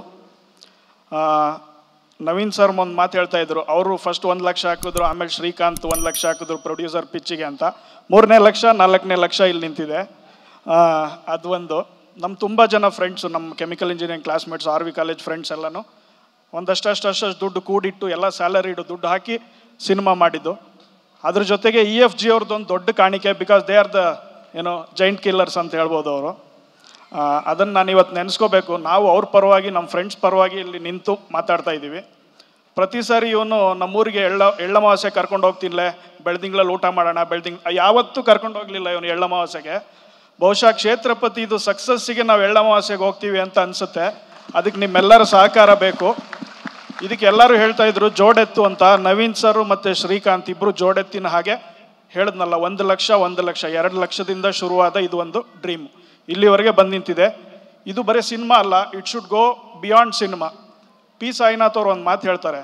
ಆ, ನವೀನ್ ಸರ್ ಒಂದು ಮಾತು ಹೇಳ್ತಾ ಇದ್ರು ಅವರು ಫಸ್ಟ್ ಒಂದು ಲಕ್ಷ ಹಾಕಿದ್ರು ಆಮೇಲೆ ಶ್ರೀಕಾಂತ್ ಒಂದು ಲಕ್ಷ ಹಾಕಿದ್ರು ಪ್ರೊಡ್ಯೂಸರ್ ಪಿಚ್ಚಿಗೆ ಅಂತ ಮೂರನೇ ಲಕ್ಷ ನಾಲ್ಕನೇ ಲಕ್ಷ ಇಲ್ಲಿ ನಿಂತಿದೆ ಆ, ಅದು ಒಂದು ನಮ್ಮ ತುಂಬ ಜನ ಫ್ರೆಂಡ್ಸು ನಮ್ಮ chemical engineering classmates R V college friends ಎಲ್ಲನೂ ಒಂದಷ್ಟು ಅಷ್ಟು ಅಷ್ಟು ದುಡ್ಡು ಕೂಡಿಟ್ಟು ಎಲ್ಲ ಸ್ಯಾಲರಿಡು ದುಡ್ಡು ಹಾಕಿ ಸಿನಿಮಾ ಮಾಡಿದ್ದು ಅದ್ರ ಜೊತೆಗೆ ಇ ಎಫ್ ಜಿ ಅವ್ರದ್ದು ಒಂದು ದೊಡ್ಡ ಕಾಣಿಕೆ ಬಿಕಾಸ್ ದೇ ಆರ್ ದ ಏನೋ ಜೈಂಟ್ ಕಿಲ್ಲರ್ಸ್ ಅಂತ ಹೇಳ್ಬೋದು ಅವರು ಅದನ್ನು ನಾನು ಇವತ್ತು ನೆನೆಸ್ಕೋಬೇಕು ನಾವು ಅವ್ರ ಪರವಾಗಿ ನಮ್ಮ ಫ್ರೆಂಡ್ಸ್ ಪರವಾಗಿ ಇಲ್ಲಿ ನಿಂತು ಮಾತಾಡ್ತಾ ಇದ್ದೀವಿ ಪ್ರತಿ ಸಾರಿ ಇವನು ನಮ್ಮೂರಿಗೆ ಎಳ್ಳ ಎಳ್ಳಮಾವಾಸ್ಯೆ ಕರ್ಕೊಂಡು ಹೋಗ್ತಿನ್ಲೆ ಬೆಳ್ದಿಂಗ್ಳಲ್ಲಿ ಊಟ ಮಾಡೋಣ ಬೆಳ್ದಿಂಗ್ ಯಾವತ್ತೂ ಕರ್ಕೊಂಡು ಹೋಗಲಿಲ್ಲ ಇವನು ಎಳ್ಳಮಾವಾಸ್ಯೆಗೆ ಬಹುಶಃ ಕ್ಷೇತ್ರಪತಿ ಇದು ಸಕ್ಸಸ್ಸಿಗೆ ನಾವು ಎಳ್ಳಮಾವಾಸ್ಯೆಗೆ ಹೋಗ್ತೀವಿ ಅಂತ ಅನಿಸುತ್ತೆ ಅದಕ್ಕೆ ನಿಮ್ಮೆಲ್ಲರ ಸಹಕಾರ ಬೇಕು ಇದಕ್ಕೆ ಎಲ್ಲರೂ ಹೇಳ್ತಾ ಇದ್ರು ಜೋಡೆತ್ತು ಅಂತ ನವೀನ್ ಸರ್ ಮತ್ತು ಶ್ರೀಕಾಂತ್ ಇಬ್ಬರು ಜೋಡೆತ್ತಿನ ಹಾಗೆ ಹೇಳಿದ್ನಲ್ಲ ಒಂದು ಲಕ್ಷ ಒಂದು ಲಕ್ಷ ಎರಡು ಲಕ್ಷದಿಂದ ಶುರುವಾದ ಇದು ಒಂದು ಡ್ರೀಮ್ ಇಲ್ಲಿವರೆಗೆ ಬಂದು ನಿಂತಿದೆ ಇದು ಬರೀ ಸಿನಿಮಾ ಅಲ್ಲ it should go beyond cinema P Sainath ಅವ್ರು ಒಂದು ಮಾತು ಹೇಳ್ತಾರೆ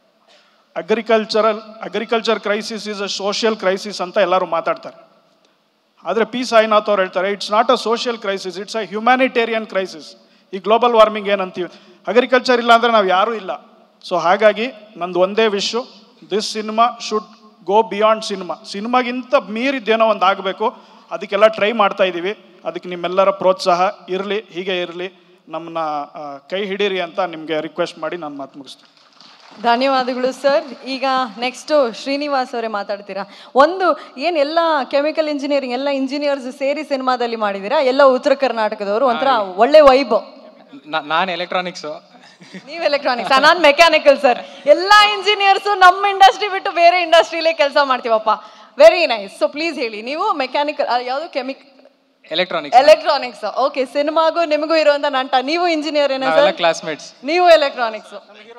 agricultural agriculture crisis is a social crisis ಅಂತ ಎಲ್ಲರೂ ಮಾತಾಡ್ತಾರೆ ಆದರೆ ಪಿ ಸಾಯಿನಾಥ್ ಅವ್ರು ಹೇಳ್ತಾರೆ it's not a social crisis it's a humanitarian crisis ಈ ಗ್ಲೋಬಲ್ ವಾರ್ಮಿಂಗ್ ಏನಂತೀವಿ ಅಗ್ರಿಕಲ್ಚರ್ ಇಲ್ಲ ಅಂದರೆ ನಾವು ಯಾರೂ ಇಲ್ಲ ಸೊ ಹಾಗಾಗಿ ನಂದು ಒಂದೇ ವಿಶ್ವ this cinema should go beyond cinema ಸಿನಿಮಾಗಿಂತ ಮೀರಿದ್ದೇನೋ ಒಂದು ಆಗಬೇಕು ಅದಕ್ಕೆಲ್ಲ ಟ್ರೈ ಮಾಡ್ತಾ ಇದ್ದೀವಿ ಅದಕ್ಕೆ ನಿಮ್ಮೆಲ್ಲರ ಪ್ರೋತ್ಸಾಹ ಇರಲಿ ಹೀಗೆ ಇರಲಿ ನಮ್ಮನ್ನ ಆ, ಕೈ ಹಿಡೀರಿ ಅಂತ ನಿಮಗೆ ರಿಕ್ವೆಸ್ಟ್ ಮಾಡಿ ನಾನು ಮಾತು ಮುಗಿಸ್ತೀನಿ ಧನ್ಯವಾದಗಳು ಸರ್ ಈಗ ನೆಕ್ಸ್ಟು ಶ್ರೀನಿವಾಸ್ ಅವರೇ ಮಾತಾಡ್ತೀರಾ ಒಂದು ಏನು ಎಲ್ಲ ಕೆಮಿಕಲ್ ಇಂಜಿನಿಯರಿಂಗ್ ಎಲ್ಲ ಇಂಜಿನಿಯರ್ಸ್ ಸೇರಿ ಸಿನಿಮಾದಲ್ಲಿ ಮಾಡಿದ್ದೀರಾ ಎಲ್ಲ ಉತ್ತರ ಕರ್ನಾಟಕದವರು ಒಂಥರ ಒಳ್ಳೆ ವೈಬ್ ನಾನು ಎಲೆಕ್ಟ್ರಾನಿಕ್ಸು ನೀವು ಎಲೆಕ್ಟ್ರಾನಿಕ್ಸ್ ನಾನು ಮೆಕ್ಯಾನಿಕಲ್ ಸರ್ ಎಲ್ಲ ಇಂಜಿನಿಯರ್ಸು ನಮ್ಮ ಇಂಡಸ್ಟ್ರಿ ಬಿಟ್ಟು ಬೇರೆ ಇಂಡಸ್ಟ್ರಿಲೇ ಕೆಲಸ ಮಾಡ್ತೀವಪ್ಪ ವೆರಿ ನೈಸ್ ಸೊ ಪ್ಲೀಸ್ ಹೇಳಿ ನೀವು ಮೆಕ್ಯಾನಿಕಲ್ ಯಾವುದು ಕೆಮಿಕ್ ಎಲೆಕ್ಟ್ರಾನಿಕ್ಸ್ ಎಲೆಕ್ಟ್ರಾನಿಕ್ಸ್ ಓಕೆ ಸಿನಿಮಾಗೂ ನಿಮಗೂ ಇರುವಂತ ನಂಟ ನೀವು ಇಂಜಿನಿಯರ್ ಏನಾ ನಾವೆಲ್ಲ ಸರ್ ಕ್ಲಾಸ್ಮೇಟ್ಸ್ ನೀವು electronics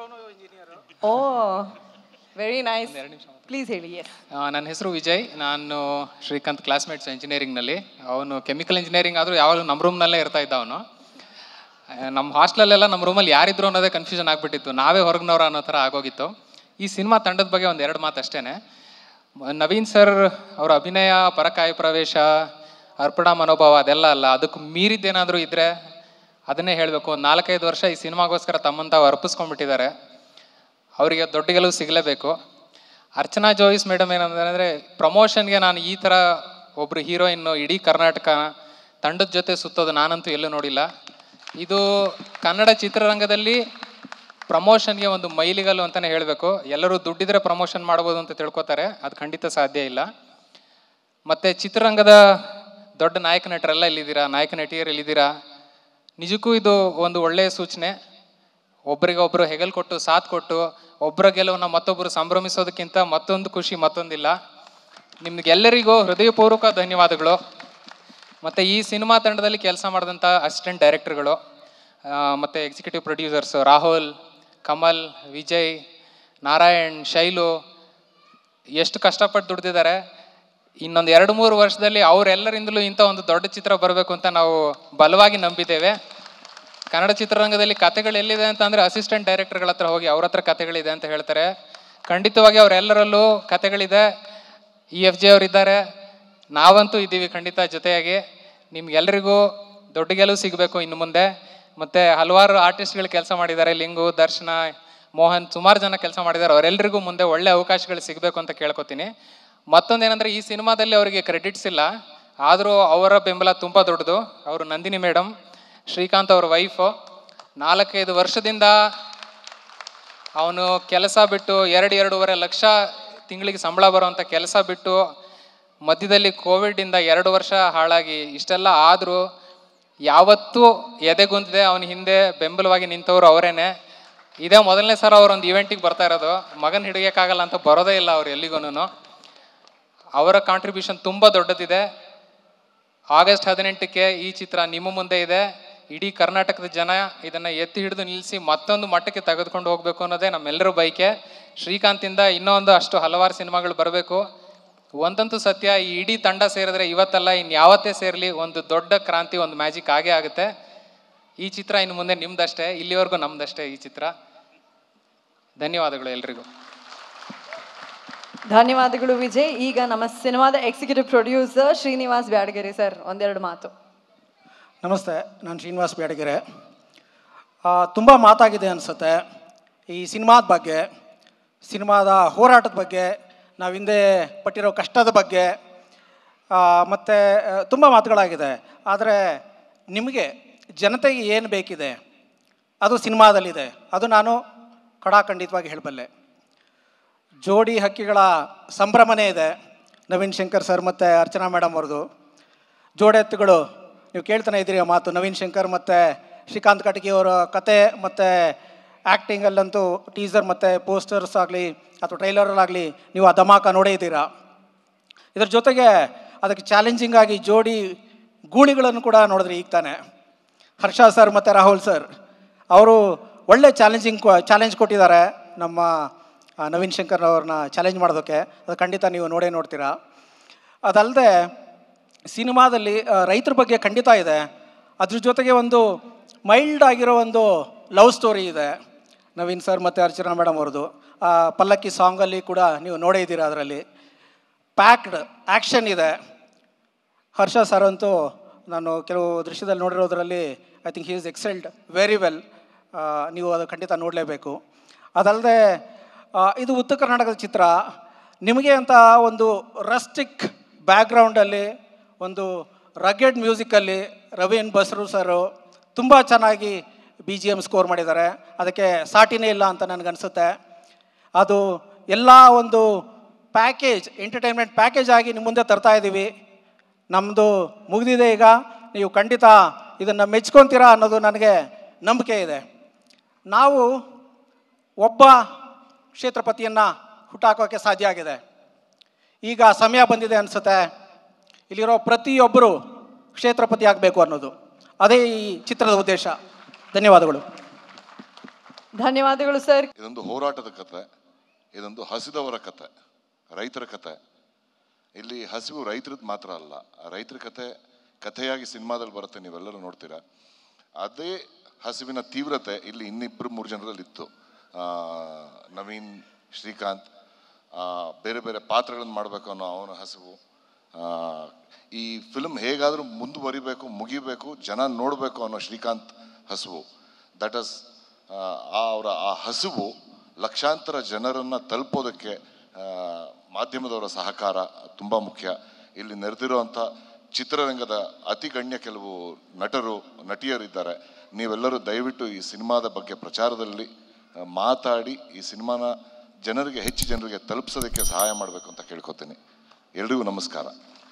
oh very nice please ಹೇಳಿ ಎಸ್ ನನ್ನ ಹೆಸರು ವಿಜಯ್ ನಾನು ಶ್ರೀಕಾಂತ್ ಕ್ಲಾಸ್ಮೇಟ್ಸ್ ಇಂಜಿನಿಯರಿಂಗ್ನಲ್ಲಿ ಅವನು ಕೆಮಿಕಲ್ ಇಂಜಿನಿಯರಿಂಗ್ ಆದರೂ ಯಾವಾಗಲೂ ನಮ್ಮ ರೂಮ್ನಲ್ಲೇ ಇರ್ತಾ ಇದ್ದ ಅವನು ನಮ್ಮ ಹಾಸ್ಟೆಲಲ್ಲೆಲ್ಲ ನಮ್ಮ ರೂಮಲ್ಲಿ ಯಾರಿದ್ರು ಅನ್ನೋದೇ ಕನ್ಫ್ಯೂಷನ್ ಆಗಿಬಿಟ್ಟಿತ್ತು ನಾವೇ ಹೊರಗಿನವ್ರು ಅನ್ನೋ ಥರ ಆಗೋಗಿತ್ತು ಈ ಸಿನಿಮಾ ತಂಡದ ಬಗ್ಗೆ ಒಂದು ಎರಡು ಮಾತು ಅಷ್ಟೇ ನವೀನ್ ಸರ್ ಅವರ ಅಭಿನಯ ಪರಕಾಯ ಪ್ರವೇಶ ಅರ್ಪಣಾ ಮನೋಭಾವ ಅದೆಲ್ಲ ಅಲ್ಲ ಅದಕ್ಕೆ ಮೀರಿದ್ದೇನಾದರೂ ಇದ್ದರೆ ಅದನ್ನೇ ಹೇಳಬೇಕು ಒಂದು ನಾಲ್ಕೈದು ವರ್ಷ ಈ ಸಿನಿಮಾಗೋಸ್ಕರ ತಮ್ಮನ್ನು ತಾವು ಅರ್ಪಿಸ್ಕೊಂಡ್ಬಿಟ್ಟಿದ್ದಾರೆ ಅವರಿಗೆ ದೊಡ್ಡ ಗೆಲುವು ಸಿಗಲೇಬೇಕು ಅರ್ಚನಾ ಜೋಯಿಸ್ ಮೇಡಮ್ ಏನಂದರೆ ಪ್ರಮೋಷನ್ಗೆ ನಾನು ಈ ಥರ ಒಬ್ಬರು ಹೀರೋಯಿನ್ನು ಇಡೀ ಕರ್ನಾಟಕ ತಂಡದ ಜೊತೆ ಸುತ್ತೋದು ನಾನಂತೂ ಎಲ್ಲೂ ನೋಡಿಲ್ಲ ಇದು ಕನ್ನಡ ಚಿತ್ರರಂಗದಲ್ಲಿ ಪ್ರಮೋಷನ್ಗೆ ಒಂದು ಮೈಲಿಗಲ್ಲು ಅಂತಲೇ ಹೇಳಬೇಕು ಎಲ್ಲರೂ ದುಡ್ಡಿದ್ರೆ ಪ್ರಮೋಷನ್ ಮಾಡ್ಬೋದು ಅಂತ ತಿಳ್ಕೊತಾರೆ ಅದು ಖಂಡಿತ ಸಾಧ್ಯ ಇಲ್ಲ ಮತ್ತು ಚಿತ್ರರಂಗದ ದೊಡ್ಡ ನಾಯಕ ನಟರೆಲ್ಲ ಇಲ್ಲಿದ್ದೀರಾ ನಾಯಕ ನಟಿಯರು ಇಲ್ಲಿದ್ದೀರಾ ನಿಜಕ್ಕೂ ಇದು ಒಂದು ಒಳ್ಳೆಯ ಸೂಚನೆ ಒಬ್ಬರಿಗೆ ಒಬ್ಬರು ಹೆಗಲ್ ಕೊಟ್ಟು ಸಾಥ್ ಕೊಟ್ಟು ಒಬ್ಬರ ಗೆಲುವನ್ನ ಮತ್ತೊಬ್ಬರು ಸಂಭ್ರಮಿಸೋದಕ್ಕಿಂತ ಮತ್ತೊಂದು ಖುಷಿ ಮತ್ತೊಂದಿಲ್ಲ ನಿಮ್ಗೆಲ್ಲರಿಗೂ ಹೃದಯಪೂರ್ವಕ ಧನ್ಯವಾದಗಳು ಮತ್ತು ಈ ಸಿನಿಮಾ ತಂಡದಲ್ಲಿ ಕೆಲಸ ಮಾಡಿದಂಥ ಅಸಿಸ್ಟೆಂಟ್ ಡೈರೆಕ್ಟರ್ಗಳು ಮತ್ತು ಎಕ್ಸಿಕ್ಯೂಟಿವ್ ಪ್ರೊಡ್ಯೂಸರ್ಸ್ ರಾಹುಲ್ ಕಮಲ್ ವಿಜಯ್ ನಾರಾಯಣ್ ಶೈಲು ಎಷ್ಟು ಕಷ್ಟಪಟ್ಟು ದುಡ್ದಿದ್ದಾರೆ ಇನ್ನೊಂದು ಎರಡು ಮೂರು ವರ್ಷದಲ್ಲಿ ಅವರೆಲ್ಲರಿಂದಲೂ ಇಂಥ ಒಂದು ದೊಡ್ಡ ಚಿತ್ರ ಬರಬೇಕು ಅಂತ ನಾವು ಬಲವಾಗಿ ನಂಬಿದ್ದೇವೆ ಕನ್ನಡ ಚಿತ್ರರಂಗದಲ್ಲಿ ಕತೆಗಳು ಎಲ್ಲಿದೆ ಅಂತ ಅಂದರೆ ಅಸಿಸ್ಟೆಂಟ್ ಡೈರೆಕ್ಟರ್ಗಳ ಹತ್ರ ಹೋಗಿ ಅವ್ರ ಹತ್ರ ಕತೆಗಳಿದೆ ಅಂತ ಹೇಳ್ತಾರೆ ಖಂಡಿತವಾಗಿ ಅವರೆಲ್ಲರಲ್ಲೂ ಕತೆಗಳಿದೆ ಇ ಎಫ್ ಜಿ ಅವರಿದ್ದಾರೆ ನಾವಂತೂ ಇದ್ದೀವಿ ಖಂಡಿತ ಜೊತೆಯಾಗಿ ನಿಮ್ಗೆಲ್ಲರಿಗೂ ದೊಡ್ಡ ಗೆಲುವು ಸಿಗಬೇಕು ಇನ್ನು ಮುಂದೆ ಮತ್ತು ಹಲವಾರು ಆರ್ಟಿಸ್ಟ್ಗಳು ಕೆಲಸ ಮಾಡಿದ್ದಾರೆ ಲಿಂಗು ದರ್ಶನ ಮೋಹನ್ ಸುಮಾರು ಜನ ಕೆಲಸ ಮಾಡಿದ್ದಾರೆ ಅವರೆಲ್ಲರಿಗೂ ಮುಂದೆ ಒಳ್ಳೆ ಅವಕಾಶಗಳು ಸಿಗಬೇಕು ಅಂತ ಕೇಳ್ಕೊತೀನಿ ಮತ್ತೊಂದೇನೆಂದರೆ ಈ ಸಿನಿಮಾದಲ್ಲಿ ಅವರಿಗೆ ಕ್ರೆಡಿಟ್ಸ್ ಇಲ್ಲ ಆದರೂ ಅವರ ಬೆಂಬಲ ತುಂಬ ದೊಡ್ಡದು ಅವರು ನಂದಿನಿ ಮೇಡಮ್ ಶ್ರೀಕಾಂತ್ ಅವ್ರ ವೈಫು ನಾಲ್ಕೈದು ವರ್ಷದಿಂದ ಅವನು ಕೆಲಸ ಬಿಟ್ಟು ಎರಡು ಎರಡೂವರೆ ಲಕ್ಷ ತಿಂಗಳಿಗೆ ಸಂಬಳ ಬರುವಂಥ ಕೆಲಸ ಬಿಟ್ಟು ಮಧ್ಯದಲ್ಲಿ ಕೋವಿಡಿಂದ ಎರಡು ವರ್ಷ ಹಾಳಾಗಿ ಇಷ್ಟೆಲ್ಲ ಆದರೂ ಯಾವತ್ತೂ ಎದೆಗುಂದಿದೆ ಅವನ ಹಿಂದೆ ಬೆಂಬಲವಾಗಿ ನಿಂತವರು ಅವರೇನೆ ಇದೇ ಮೊದಲನೇ ಸಲ ಅವರೊಂದು ಇವೆಂಟಿಗೆ ಬರ್ತಾ ಇರೋದು ಮಗನ ಹಿಡಿಯೋಕ್ಕಾಗಲ್ಲ ಅಂತ ಬರೋದೇ ಇಲ್ಲ ಅವ್ರು ಎಲ್ಲಿಗೂ ಅವರ ಕಾಂಟ್ರಿಬ್ಯೂಷನ್ ತುಂಬ ದೊಡ್ಡದಿದೆ ಆಗಸ್ಟ್ ಹದಿನೆಂಟಕ್ಕೆ ಈ ಚಿತ್ರ ನಿಮ್ಮ ಮುಂದೆ ಇದೆ ಇಡೀ ಕರ್ನಾಟಕದ ಜನ ಇದನ್ನು ಎತ್ತಿ ಹಿಡಿದು ನಿಲ್ಲಿಸಿ ಮತ್ತೊಂದು ಮಟ್ಟಕ್ಕೆ ತೆಗೆದುಕೊಂಡು ಹೋಗಬೇಕು ಅನ್ನೋದೇ ನಮ್ಮೆಲ್ಲರ ಬಯಕೆ ಶ್ರೀಕಾಂತಿಂದ ಇನ್ನೊಂದು ಅಷ್ಟು ಹಲವಾರು ಸಿನಿಮಾಗಳು ಬರಬೇಕು ಒಂದಂತೂ ಸತ್ಯ ಈ ಇಡೀ ತಂಡ ಸೇರಿದ್ರೆ ಇವತ್ತಲ್ಲ ಇನ್ನು ಯಾವತ್ತೇ ಸೇರಲಿ ಒಂದು ದೊಡ್ಡ ಕ್ರಾಂತಿ ಒಂದು ಮ್ಯಾಜಿಕ್ ಆಗೇ ಆಗುತ್ತೆ ಈ ಚಿತ್ರ ಇನ್ನು ಮುಂದೆ ನಿಮ್ದಷ್ಟೇ ಇಲ್ಲಿವರೆಗೂ ನಮ್ದಷ್ಟೇ ಈ ಚಿತ್ರ ಧನ್ಯವಾದಗಳು ಎಲ್ರಿಗೂ ಧನ್ಯವಾದಗಳು ವಿಜಯ್ ಈಗ ನಮ್ಮ ಸಿನಿಮಾದ executive producer Srinivas Byadagere sir ಒಂದೆರಡು ಮಾತು ನಮಸ್ತೆ ನಾನು ಶ್ರೀನಿವಾಸ್ ಬೇಡಗೆರೆ ತುಂಬ ಮಾತಾಗಿದೆ ಅನಿಸುತ್ತೆ ಈ ಸಿನಿಮಾದ ಬಗ್ಗೆ ಸಿನಿಮಾದ ಹೋರಾಟದ ಬಗ್ಗೆ ನಾವು ಹಿಂದೆ ಪಟ್ಟಿರೋ ಕಷ್ಟದ ಬಗ್ಗೆ ಮತ್ತು ತುಂಬ ಮಾತುಗಳಾಗಿದೆ ಆದರೆ ನಿಮಗೆ ಜನತೆಗೆ ಏನು ಬೇಕಿದೆ ಅದು ಸಿನಿಮಾದಲ್ಲಿದೆ ಅದು ನಾನು ಕಡಾಖಂಡಿತವಾಗಿ ಹೇಳಬಲ್ಲೆ ಜೋಡಿ ಹಕ್ಕಿಗಳ ಸಂಭ್ರಮನೇ ಇದೆ ನವೀನ್ ಶಂಕರ್ ಸರ್ ಮತ್ತು ಅರ್ಚನಾ ಮೇಡಮ್ ಅವ್ರದ್ದು ಜೋಡಿ ಎತ್ತುಗಳು ನೀವು ಕೇಳ್ತಾನೆ ಇದ್ದೀರಿ ಆ ಮಾತು ನವೀನ್ ಶಂಕರ್ ಮತ್ತು ಶ್ರೀಕಾಂತ್ ಕಟಗಿ ಅವರ ಕತೆ ಮತ್ತು ಆ್ಯಕ್ಟಿಂಗಲ್ಲಂತೂ ಟೀಸರ್ ಮತ್ತು ಪೋಸ್ಟರ್ಸ್ ಆಗಲಿ ಅಥವಾ ಟ್ರೈಲರಲ್ಲಾಗಲಿ ನೀವು ಆ ಧಮಾಕ ನೋಡೇ ಇದ್ದೀರಾ ಇದ್ರ ಜೊತೆಗೆ ಅದಕ್ಕೆ ಚಾಲೆಂಜಿಂಗ್ ಆಗಿ ಜೋಡಿ ಗೂಳಿಗಳನ್ನು ಕೂಡ ನೋಡಿದ್ರಿ ಈಗ ತಾನೆ ಹರ್ಷ ಸರ್ ಮತ್ತು ರಾಹುಲ್ ಸರ್ ಅವರು ಒಳ್ಳೆ ಚಾಲೆಂಜಿಂಗ್ ಚಾಲೆಂಜ್ ಕೊಟ್ಟಿದ್ದಾರೆ ನಮ್ಮ ಆ, ನವೀನ್ ಶಂಕರ್ ಅವ್ರನ್ನ ಚಾಲೆಂಜ್ ಮಾಡೋದಕ್ಕೆ ಅದು ಖಂಡಿತ ನೀವು ನೋಡೇ ನೋಡ್ತೀರಾ ಅದಲ್ಲದೆ ಸಿನಿಮಾದಲ್ಲಿ ಆ, ರೈತರ ಬಗ್ಗೆ ಖಂಡಿತ ಇದೆ ಅದ್ರ ಜೊತೆಗೆ ಒಂದು ಮೈಲ್ಡ್ ಆಗಿರೋ ಒಂದು ಲವ್ ಸ್ಟೋರಿ ಇದೆ ನವೀನ್ ಸರ್ ಮತ್ತು ಅರ್ಚನಾ ಮೇಡಮ್ ಅವ್ರದ್ದು ಆ ಪಲ್ಲಕ್ಕಿ ಸಾಂಗಲ್ಲಿ ಕೂಡ ನೀವು ನೋಡೇ ಇದ್ದೀರಾ ಅದರಲ್ಲಿ ಪ್ಯಾಕ್ಡ್ ಆ್ಯಕ್ಷನ್ ಇದೆ ಹರ್ಷ ಸರ್ ಅಂತೂ ನಾನು ಕೆಲವು ದೃಶ್ಯದಲ್ಲಿ ನೋಡಿರೋದ್ರಲ್ಲಿ I think he is excelled very well ನೀವು ಅದು ಖಂಡಿತ ನೋಡಲೇಬೇಕು ಅದಲ್ಲದೆ ಇದು ಉತ್ತರ ಕರ್ನಾಟಕದ ಚಿತ್ರ ನಿಮಗೆ ಅಂತ ಒಂದು ರಸ್ಟಿಕ್ ಬ್ಯಾಕ್ಗ್ರೌಂಡಲ್ಲಿ ಒಂದು ರಗೆಡ್ ಮ್ಯೂಸಿಕಲ್ಲಿ ರವೀನ್ ಬಸ್ರು ಸರು ತುಂಬ ಚೆನ್ನಾಗಿ ಬಿ ಜಿ ಎಮ್ ಸ್ಕೋರ್ ಮಾಡಿದ್ದಾರೆ ಅದಕ್ಕೆ ಸಾಟಿನೇ ಇಲ್ಲ ಅಂತ ನನಗನ್ಸುತ್ತೆ ಅದು ಎಲ್ಲ ಒಂದು ಪ್ಯಾಕೇಜ್ ಎಂಟರ್ಟೈನ್ಮೆಂಟ್ ಪ್ಯಾಕೇಜ್ ಆಗಿ ನಿಮ್ಮ ಮುಂದೆ ತರ್ತಾ ಇದ್ದೀವಿ ನಮ್ಮದು ಮುಗಿದಿದೆ ಈಗ ನೀವು ಖಂಡಿತ ಇದನ್ನು ಮೆಚ್ಕೊತೀರಾ ಅನ್ನೋದು ನನಗೆ ನಂಬಿಕೆ ಇದೆ ನಾವು ಒಬ್ಬ ಕ್ಷೇತ್ರಪತಿಯನ್ನು ಹುಟ್ಟಾಕೋಕ್ಕೆ ಸಾಧ್ಯ ಆಗಿದೆ ಈಗ ಸಮಯ ಬಂದಿದೆ ಅನಿಸುತ್ತೆ ಇಲ್ಲಿರೋ ಪ್ರತಿಯೊಬ್ಬರು ಕ್ಷೇತ್ರಪತಿ ಆಗಬೇಕು ಅನ್ನೋದು ಅದೇ ಈ ಚಿತ್ರದ ಉದ್ದೇಶ ಧನ್ಯವಾದಗಳು ಧನ್ಯವಾದಗಳು ಸರ್ ಇದೊಂದು ಹೋರಾಟದ ಕತೆ ಇದೊಂದು ಹಸಿದವರ ಕತೆ ರೈತರ ಕತೆ ಇಲ್ಲಿ ಹಸಿವು ರೈತರದ್ದು ಮಾತ್ರ ಅಲ್ಲ ಆ ರೈತರ ಕತೆ ಕಥೆಯಾಗಿ ಸಿನಿಮಾದಲ್ಲಿ ಬರುತ್ತೆ ನೀವೆಲ್ಲರೂ ನೋಡ್ತೀರಾ ಅದೇ ಹಸಿವಿನ ತೀವ್ರತೆ ಇಲ್ಲಿ ಇನ್ನಿಬ್ಬರು ಮೂರು ಜನರಲ್ಲಿ ಇತ್ತು ಆ, ನವೀನ್ ಶ್ರೀಕಾಂತ್ ಆ, ಬೇರೆ ಬೇರೆ ಪಾತ್ರಗಳನ್ನು ಮಾಡಬೇಕು ಅನ್ನೋ ಅವನ ಹಸಿವು ಆ, ಈ ಫಿಲ್ಮ್ ಹೇಗಾದರೂ ಮುಂದುವರಿಬೇಕು ಮುಗಿಬೇಕು ಜನ ನೋಡಬೇಕು ಅನ್ನೋ ಶ್ರೀಕಾಂತ್ ಹಸಿವು ದಟ್ ಇಸ್ ಆ ಅವರ ಆ ಹಸಿವು ಲಕ್ಷಾಂತರ ಜನರನ್ನು ತಲುಪೋದಕ್ಕೆ ಆ, ಮಾಧ್ಯಮದವರ ಸಹಕಾರ ತುಂಬ ಮುಖ್ಯ ಇಲ್ಲಿ ನೆರೆದಿರುವಂಥ ಚಿತ್ರರಂಗದ ಅತಿ ಗಣ್ಯ ಕೆಲವು ನಟರು ನಟಿಯರಿದ್ದಾರೆ ನೀವೆಲ್ಲರೂ ದಯವಿಟ್ಟು ಈ ಸಿನಿಮಾದ ಬಗ್ಗೆ ಪ್ರಚಾರದಲ್ಲಿ ಆ, ಮಾತಾಡಿ ಈ ಸಿನಿಮಾನ ಜನರಿಗೆ ಹೆಚ್ಚು ಜನರಿಗೆ ತಲುಪಿಸೋದಕ್ಕೆ ಸಹಾಯ ಮಾಡಬೇಕು ಅಂತ ಕೇಳ್ಕೊತೀನಿ ಎಲ್ರಿಗೂ ನಮಸ್ಕಾರ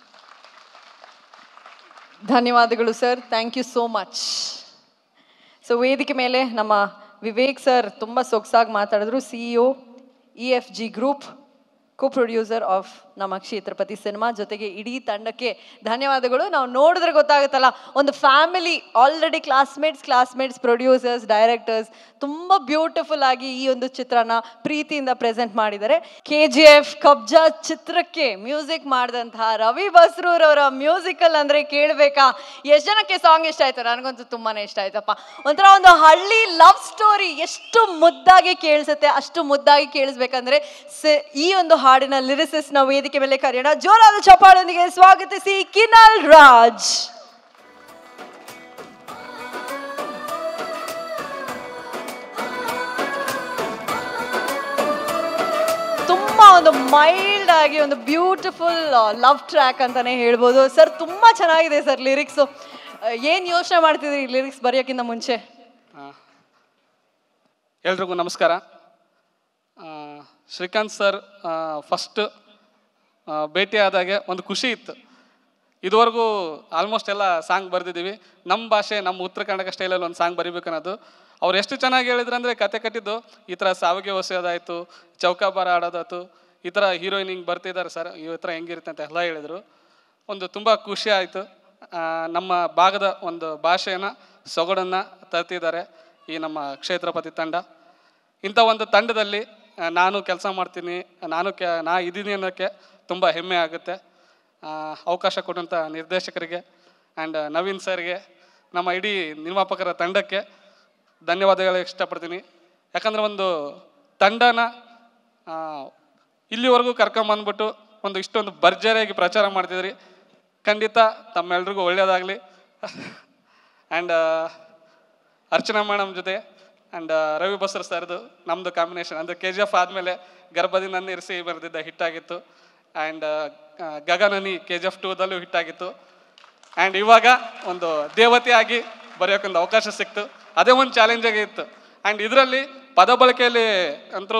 ಧನ್ಯವಾದಗಳು sir thank you so much so ವೇದಿಕೆ ಮೇಲೆ ನಮ್ಮ ವಿವೇಕ್ ಸರ್ ತುಂಬ ಸೊಗಸಾಗಿ ಮಾತಾಡಿದ್ರು CEO E F G group co producer of ನಮ್ಮ ಕ್ಷೇತ್ರಪತಿ ಸಿನಿಮಾ ಜೊತೆಗೆ ಇಡೀ ತಂಡಕ್ಕೆ ಧನ್ಯವಾದಗಳು ನಾವು ನೋಡಿದ್ರೆ ಗೊತ್ತಾಗುತ್ತಲ್ಲ ಒಂದು family already classmates classmates producers directors ತುಂಬ ಬ್ಯೂಟಿಫುಲ್ ಆಗಿ ಈ ಒಂದು ಚಿತ್ರನ ಪ್ರೀತಿಯಿಂದ ಪ್ರೆಸೆಂಟ್ ಮಾಡಿದ್ದಾರೆ ಕೆ ಜಿ ಎಫ್ ಕಬ್ಜಾ ಚಿತ್ರಕ್ಕೆ ಮ್ಯೂಸಿಕ್ ಮಾಡಿದಂತಹ ರವಿ ಬಸ್ರೂರವರ ಮ್ಯೂಸಿಕಲ್ ಅಂದರೆ ಕೇಳಬೇಕಾ ಎಷ್ಟು ಜನಕ್ಕೆ ಸಾಂಗ್ ಇಷ್ಟ ಆಯ್ತು ನನಗಂತೂ ತುಂಬಾನೇ ಇಷ್ಟ ಆಯ್ತಪ್ಪ ಒಂಥರ ಒಂದು ಹಳ್ಳಿ ಲವ್ ಸ್ಟೋರಿ ಎಷ್ಟು ಮುದ್ದಾಗಿ ಕೇಳಿಸುತ್ತೆ ಅಷ್ಟು ಮುದ್ದಾಗಿ ಕೇಳಿಸ್ಬೇಕಂದ್ರೆ ಸ- ಈ ಒಂದು ಹಾಡಿನ ಲಿರಿಸಿಸ್ ನಾವು ವೇದಿಕೆ ಮೇಲೆ ಕರೆಯೋಣ ಜೋರಾದ ಚಪ್ಪಾಳೊಂದಿಗೆ ಸ್ವಾಗತಿಸಿ ಕಿನಲ್ ರಾಜ್ ತುಂಬಾ ಒಂದು ಮೈಲ್ಡ್ ಆಗಿ ಒಂದು ಬ್ಯೂಟಿಫುಲ್ ಲವ್ ಟ್ರ್ಯಾಕ್ ಅಂತಾನೆ ಹೇಳ್ಬೋದು ಸರ್ ತುಂಬಾ ಚೆನ್ನಾಗಿದೆ ಸರ್ ಲಿರಿಕ್ಸು ಏನ್ ಯೋಚನೆ ಮಾಡ್ತಿದ್ರಿ ಲಿರಿಕ್ಸ್ ಬರೆಯೋಕ್ಕಿಂತ ಮುಂಚೆ ಎಲ್ರಿಗೂ ನಮಸ್ಕಾರ ಆ, ಶ್ರೀಕಾಂತ್ ಸರ್ ಫಸ್ಟ್ ಭೇಟಿಯಾದಾಗೆ ಒಂದು ಖುಷಿ ಇತ್ತು ಇದುವರೆಗೂ ಆಲ್ಮೋಸ್ಟ್ ಎಲ್ಲ ಸಾಂಗ್ ಬರೆದಿದ್ದೀವಿ ನಮ್ಮ ಭಾಷೆ ನಮ್ಮ ಉತ್ತರ ಕನ್ನಡ ಸ್ಟೈಲಲ್ಲಿ ಒಂದು ಸಾಂಗ್ ಬರಿಬೇಕು ಅನ್ನೋದು ಅವ್ರು ಎಷ್ಟು ಚೆನ್ನಾಗಿ ಹೇಳಿದ್ರು ಅಂದರೆ ಕತೆ ಕಟ್ಟಿದ್ದು ಈ ಥರ ಸಾವಿಗೆ ಹೊಸೋದಾಯಿತು ಚೌಕಾಬಾರ ಆಡೋದಾಯ್ತು ಈ ಥರ ಹೀರೋಯಿನ್ ಹಿಂಗೆ ಬರ್ತಿದ್ದಾರೆ ಸರ್ ಈ ಥರ ಹೆಂಗಿರುತ್ತೆ ಅಂತ ಎಲ್ಲ ಹೇಳಿದರು ಒಂದು ತುಂಬ ಖುಷಿ ಆಯಿತು ಆ, ನಮ್ಮ ಭಾಗದ ಒಂದು ಭಾಷೆಯನ್ನು ಸೊಗಡನ್ನು ತರ್ತಿದ್ದಾರೆ ಈ ನಮ್ಮ ಕ್ಷೇತ್ರಪತಿ ತಂಡ ಇಂಥ ಒಂದು ತಂಡದಲ್ಲಿ ಆ, ನಾನು ಕೆಲಸ ಮಾಡ್ತೀನಿ ನಾನು ಕೆ ನಾ ಇದ್ದೀನಿ ಅನ್ನೋಕ್ಕೆ ತುಂಬ ಹೆಮ್ಮೆ ಆಗುತ್ತೆ ಆ, ಅವಕಾಶ ಕೊಟ್ಟಂಥ ನಿರ್ದೇಶಕರಿಗೆ ಆ್ಯಂಡ್ ನವೀನ್ ಸರ್ಗೆ ನಮ್ಮ ಇಡೀ ನಿರ್ಮಾಪಕರ ತಂಡಕ್ಕೆ ಧನ್ಯವಾದಗಳು ಇಷ್ಟಪಡ್ತೀನಿ ಯಾಕಂದರೆ ಒಂದು ತಂಡನ ಆ, ಇಲ್ಲಿವರೆಗೂ ಕರ್ಕೊಂಬಂದ್ಬಿಟ್ಟು ಒಂದು ಇಷ್ಟೊಂದು ಭರ್ಜರಿಯಾಗಿ ಪ್ರಚಾರ ಮಾಡ್ತಿದ್ರಿ ಖಂಡಿತ ತಮ್ಮೆಲ್ರಿಗೂ ಒಳ್ಳೆಯದಾಗಲಿ ಆ್ಯಂಡ್ ಅರ್ಚನಾ ಮೇಡಮ್ ಜೊತೆ ಆ್ಯಂಡ್ ರವಿ ಬಸರ್ ಸರ್ದು ನಮ್ಮದು ಕಾಂಬಿನೇಷನ್ ಅಂದರೆ ಕೆ ಜಿ ಎಫ್ ಆದಮೇಲೆ ಗರ್ಭದಿಂದ ನನ್ನ ಇರಿಸಿ ಬರೆದಿದ್ದ ಹಿಟ್ಟಾಗಿತ್ತು ಆ್ಯಂಡ್ ಗಗನನಿ ಕೆ ಜಿ ಎಫ್ ಟೂದಲ್ಲೂ ಹಿಟ್ಟಾಗಿತ್ತು ಆ್ಯಂಡ್ ಇವಾಗ ಒಂದು ದೇವತೆಯಾಗಿ ಬರೆಯೋಕ್ಕೊಂದು ಅವಕಾಶ ಸಿಕ್ತು ಅದೇ ಒಂದು ಚಾಲೆಂಜ್ ಆಗಿತ್ತು ಆ್ಯಂಡ್ ಇದರಲ್ಲಿ ಪದ ಬಳಕೆಯಲ್ಲಿ ಅಂತರೂ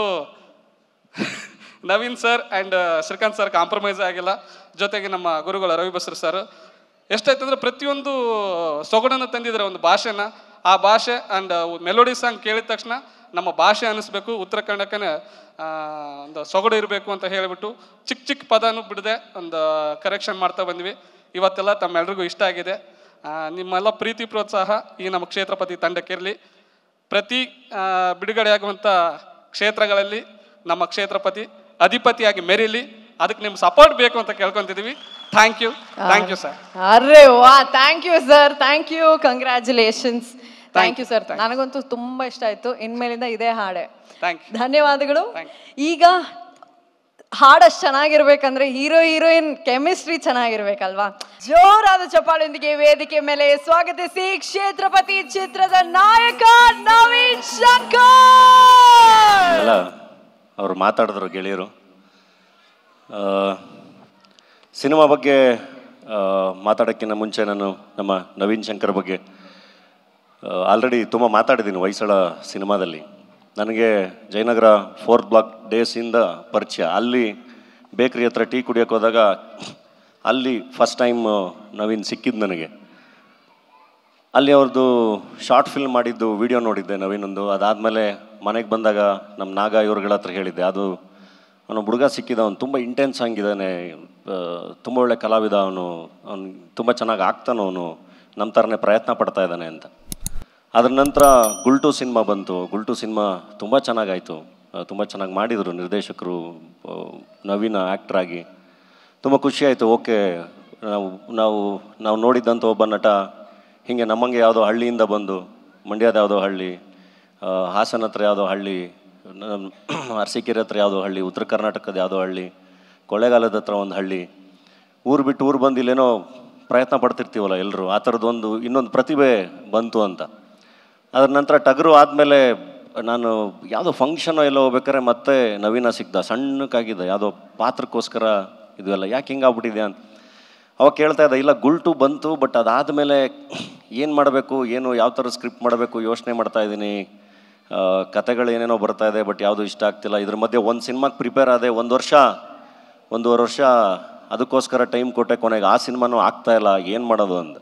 Naveen sir and Srikanth sir compromise ಆಗಿಲ್ಲ ಜೊತೆಗೆ ನಮ್ಮ ಗುರುಗಳು ರವಿ ಬಸ್ರು ಸರ್ ಎಷ್ಟಾಯ್ತು ಅಂದರೆ ಪ್ರತಿಯೊಂದು ಸೊಗಡನ್ನು ತಂದಿದ್ದಾರೆ ಒಂದು ಭಾಷೆನ ಆ ಭಾಷೆ ಆ್ಯಂಡ್ ಮೆಲೋಡಿ ಸಾಂಗ್ ಕೇಳಿದ ತಕ್ಷಣ ನಮ್ಮ ಭಾಷೆ ಅನ್ನಿಸ್ಬೇಕು ಉತ್ತರ ಕನ್ನಡಕ್ಕೆ ಒಂದು ಸೊಗಡು ಇರಬೇಕು ಅಂತ ಹೇಳಿಬಿಟ್ಟು ಚಿಕ್ಕ ಚಿಕ್ಕ ಪದನೂ ಬಿಡದೆ ಒಂದು ಕರೆಕ್ಷನ್ ಮಾಡ್ತಾ ಬಂದ್ವಿ ಇವತ್ತೆಲ್ಲ ತಮ್ಮೆಲ್ರಿಗೂ ಇಷ್ಟ ಆಗಿದೆ ಆ, ನಿಮ್ಮೆಲ್ಲ ಪ್ರೀತಿ ಪ್ರೋತ್ಸಾಹ ಈ ನಮ್ಮ ಕ್ಷೇತ್ರಪತಿ ತಂಡಕ್ಕಿರಲಿ ಪ್ರತಿ ಆ, ಬಿಡುಗಡೆಯಾಗುವಂಥ ಕ್ಷೇತ್ರಗಳಲ್ಲಿ ನಮ್ಮ ಕ್ಷೇತ್ರಪತಿ ಅಧಿಪತಿಯಾಗಿ ಮೆರೀಲಿ ಅದಕ್ಕೆ ನಿಮ್ಮ ಸಪೋರ್ಟ್ ಬೇಕು ಅಂತ ಕೇಳ್ಕೊಂತಿದ್ದೀವಿ thank you thank you sir ಅರೆ ವಾ thank you sir thank you congratulations thank you sir ನನಗಂತೂ ತುಂಬಾ ಇಷ್ಟ ಆಯ್ತು ಇನ್ಮೇಲಿಂದ ಇದೇ ಹಾಡೆ ಥ್ಯಾಂಕ್ ಯು ಧನ್ಯವಾದಗಳು ಈಗ ಹಾಡಷ್ಟು ಚೆನ್ನಾಗಿರ್ಬೇಕಂದ್ರೆ ಹೀರೋ ಹೀರೋಯಿನ್ ಕೆಮಿಸ್ಟ್ರಿ ಚೆನ್ನಾಗಿರ್ಬೇಕಲ್ವಾ ಜೋರಾದ ಚಪ್ಪಾಳೊಂದಿಗೆ ವೇದಿಕೆ ಮೇಲೆ ಸ್ವಾಗತಿಸಿ ಕ್ಷೇತ್ರಪತಿ ಚಿತ್ರದ ನಾಯಕ ನವೀನ್ ಶಂಕರ್ ಎಲ್ಲ ಅವ್ರು ಮಾತಾಡಿದ್ರು ಗೆಳೆಯರು ಆ, ಸಿನಿಮಾ ಬಗ್ಗೆ ಆ, ಮಾತಾಡೋಕ್ಕಿಂತ ಮುಂಚೆ ನಾನು ನಮ್ಮ ನವೀನ್ ಶಂಕರ್ ಬಗ್ಗೆ ಆಲ್ರೆಡಿ ತುಂಬ ಮಾತಾಡಿದ್ದೀನಿ ಹೊಯ್ಸಳ ಸಿನಿಮಾದಲ್ಲಿ ನನಗೆ ಜಯನಗರ ಫೋರ್ತ್ ಬ್ಲಾಕ್ ಡೇಸಿಂದ ಪರಿಚಯ ಅಲ್ಲಿ ಬೇಕ್ರಿ ಹತ್ರ ಟೀ ಕುಡಿಯೋಕೆ ಹೋದಾಗ ಅಲ್ಲಿ ಫಸ್ಟ್ ಟೈಮ್ ನವೀನ್ ಸಿಕ್ಕಿದ್ದು ನನಗೆ ಅಲ್ಲಿ ಅವ್ರದ್ದು ಶಾರ್ಟ್ ಫಿಲ್ಮ್ ಮಾಡಿದ್ದು ವಿಡಿಯೋ ನೋಡಿದ್ದೆ ನವೀನೊಂದು ಅದಾದಮೇಲೆ ಮನೆಗೆ ಬಂದಾಗ ನಮ್ಮ ನಾಗ ಇವ್ರುಗಳ ಹತ್ರ ಹೇಳಿದ್ದೆ ಅದು ಅವನು ಹುಡುಗ ಸಿಕ್ಕಿದ ಅವನು ತುಂಬ ಇಂಟೆನ್ಸ್ ಆಗಿದ್ದಾನೆ ತುಂಬ ಒಳ್ಳೆ ಕಲಾವಿದ ಅವನು ಅವ್ನು ತುಂಬ ಚೆನ್ನಾಗಿ ಆಗ್ತಾನೆ ಅವನು ನಮ್ಮ ಥರನೇ ಪ್ರಯತ್ನ ಪಡ್ತಾ ಇದ್ದಾನೆ ಅಂತ ಅದ್ರ ನಂತರ ಗುಲ್ಟು ಸಿನಿಮಾ ಬಂತು ಗುಲ್ಟು ಸಿನಿಮಾ ತುಂಬ ಚೆನ್ನಾಗಾಯಿತು ತುಂಬ ಚೆನ್ನಾಗಿ ಮಾಡಿದರು ನಿರ್ದೇಶಕರು ಆ, ನವೀನ ಆ್ಯಕ್ಟ್ರ್ ಆಗಿ ತುಂಬ ಖುಷಿ ಆಯಿತು ಓಕೆ ನಾವು ನಾವು ನಾವು ನೋಡಿದ್ದಂಥ ಒಬ್ಬ ನಟ ಹೀಗೆ ನಮ್ಮಂಗೆ ಯಾವುದೋ ಹಳ್ಳಿಯಿಂದ ಬಂದು ಮಂಡ್ಯದ ಯಾವುದೋ ಹಳ್ಳಿ ಆ, ಹಾಸನ ಹತ್ರ ಯಾವುದೋ ಹಳ್ಳಿ ನಮ್ಮ ಅರಸೀಕೆರೆ ಹತ್ರ ಯಾವುದೋ ಹಳ್ಳಿ ಉತ್ತರ ಕರ್ನಾಟಕದ ಯಾವುದೋ ಹಳ್ಳಿ ಕೊಳ್ಳೇಗಾಲದ ಹತ್ರ ಒಂದು ಹಳ್ಳಿ ಊರು ಬಿಟ್ಟು ಊರು ಬಂದು ಇಲ್ಲೇನೋ ಪ್ರಯತ್ನ ಪಡ್ತಿರ್ತೀವಲ್ಲ ಎಲ್ಲರೂ ಆ ಥರದ್ದೊಂದು ಇನ್ನೊಂದು ಪ್ರತಿಭೆ ಬಂತು ಅಂತ ಅದ್ರ ನಂತರ ಟಗರು ಆದಮೇಲೆ ನಾನು ಯಾವುದೋ ಫಂಕ್ಷನ್ ಎಲ್ಲ ಹೋಗ್ಬೇಕಾದ್ರೆ ಮತ್ತೆ ನವೀನ ಸಿಕ್ದ ಸಣ್ಣಕ್ಕಾಗಿದ್ದ ಯಾವುದೋ ಪಾತ್ರಕ್ಕೋಸ್ಕರ ಇದು ಎಲ್ಲ ಯಾಕೆ ಹಿಂಗಾಗ್ಬಿಟ್ಟಿದೆ ಅಂತ ಅವಾಗ ಕೇಳ್ತಾ ಇದ್ದ ಇಲ್ಲ ಗುಲ್ಟು ಬಂತು ಬಟ್ ಅದಾದಮೇಲೆ ಏನು ಮಾಡಬೇಕು ಏನು ಯಾವ ಥರ ಸ್ಕ್ರಿಪ್ಟ್ ಮಾಡಬೇಕು ಯೋಚನೆ ಮಾಡ್ತಾ ಇದ್ದೀನಿ ಕತೆಗಳು ಏನೇನೋ ಬರ್ತಾ ಇದೆ ಬಟ್ ಯಾವುದು ಇಷ್ಟ ಆಗ್ತಿಲ್ಲ ಇದ್ರ ಮಧ್ಯೆ ಒಂದು ಸಿನಿಮಾಗೆ ಪ್ರಿಪೇರ್ ಆದೆ ಒಂದು ವರ್ಷ ಒಂದೂವರೆ ವರ್ಷ ಅದಕ್ಕೋಸ್ಕರ ಟೈಮ್ ಕೊಟ್ಟೆ ಕೊನೆಗೆ ಆ ಸಿನಿಮಾನೂ ಆಗ್ತಾ ಇಲ್ಲ ಏನು ಮಾಡೋದು ಅಂತ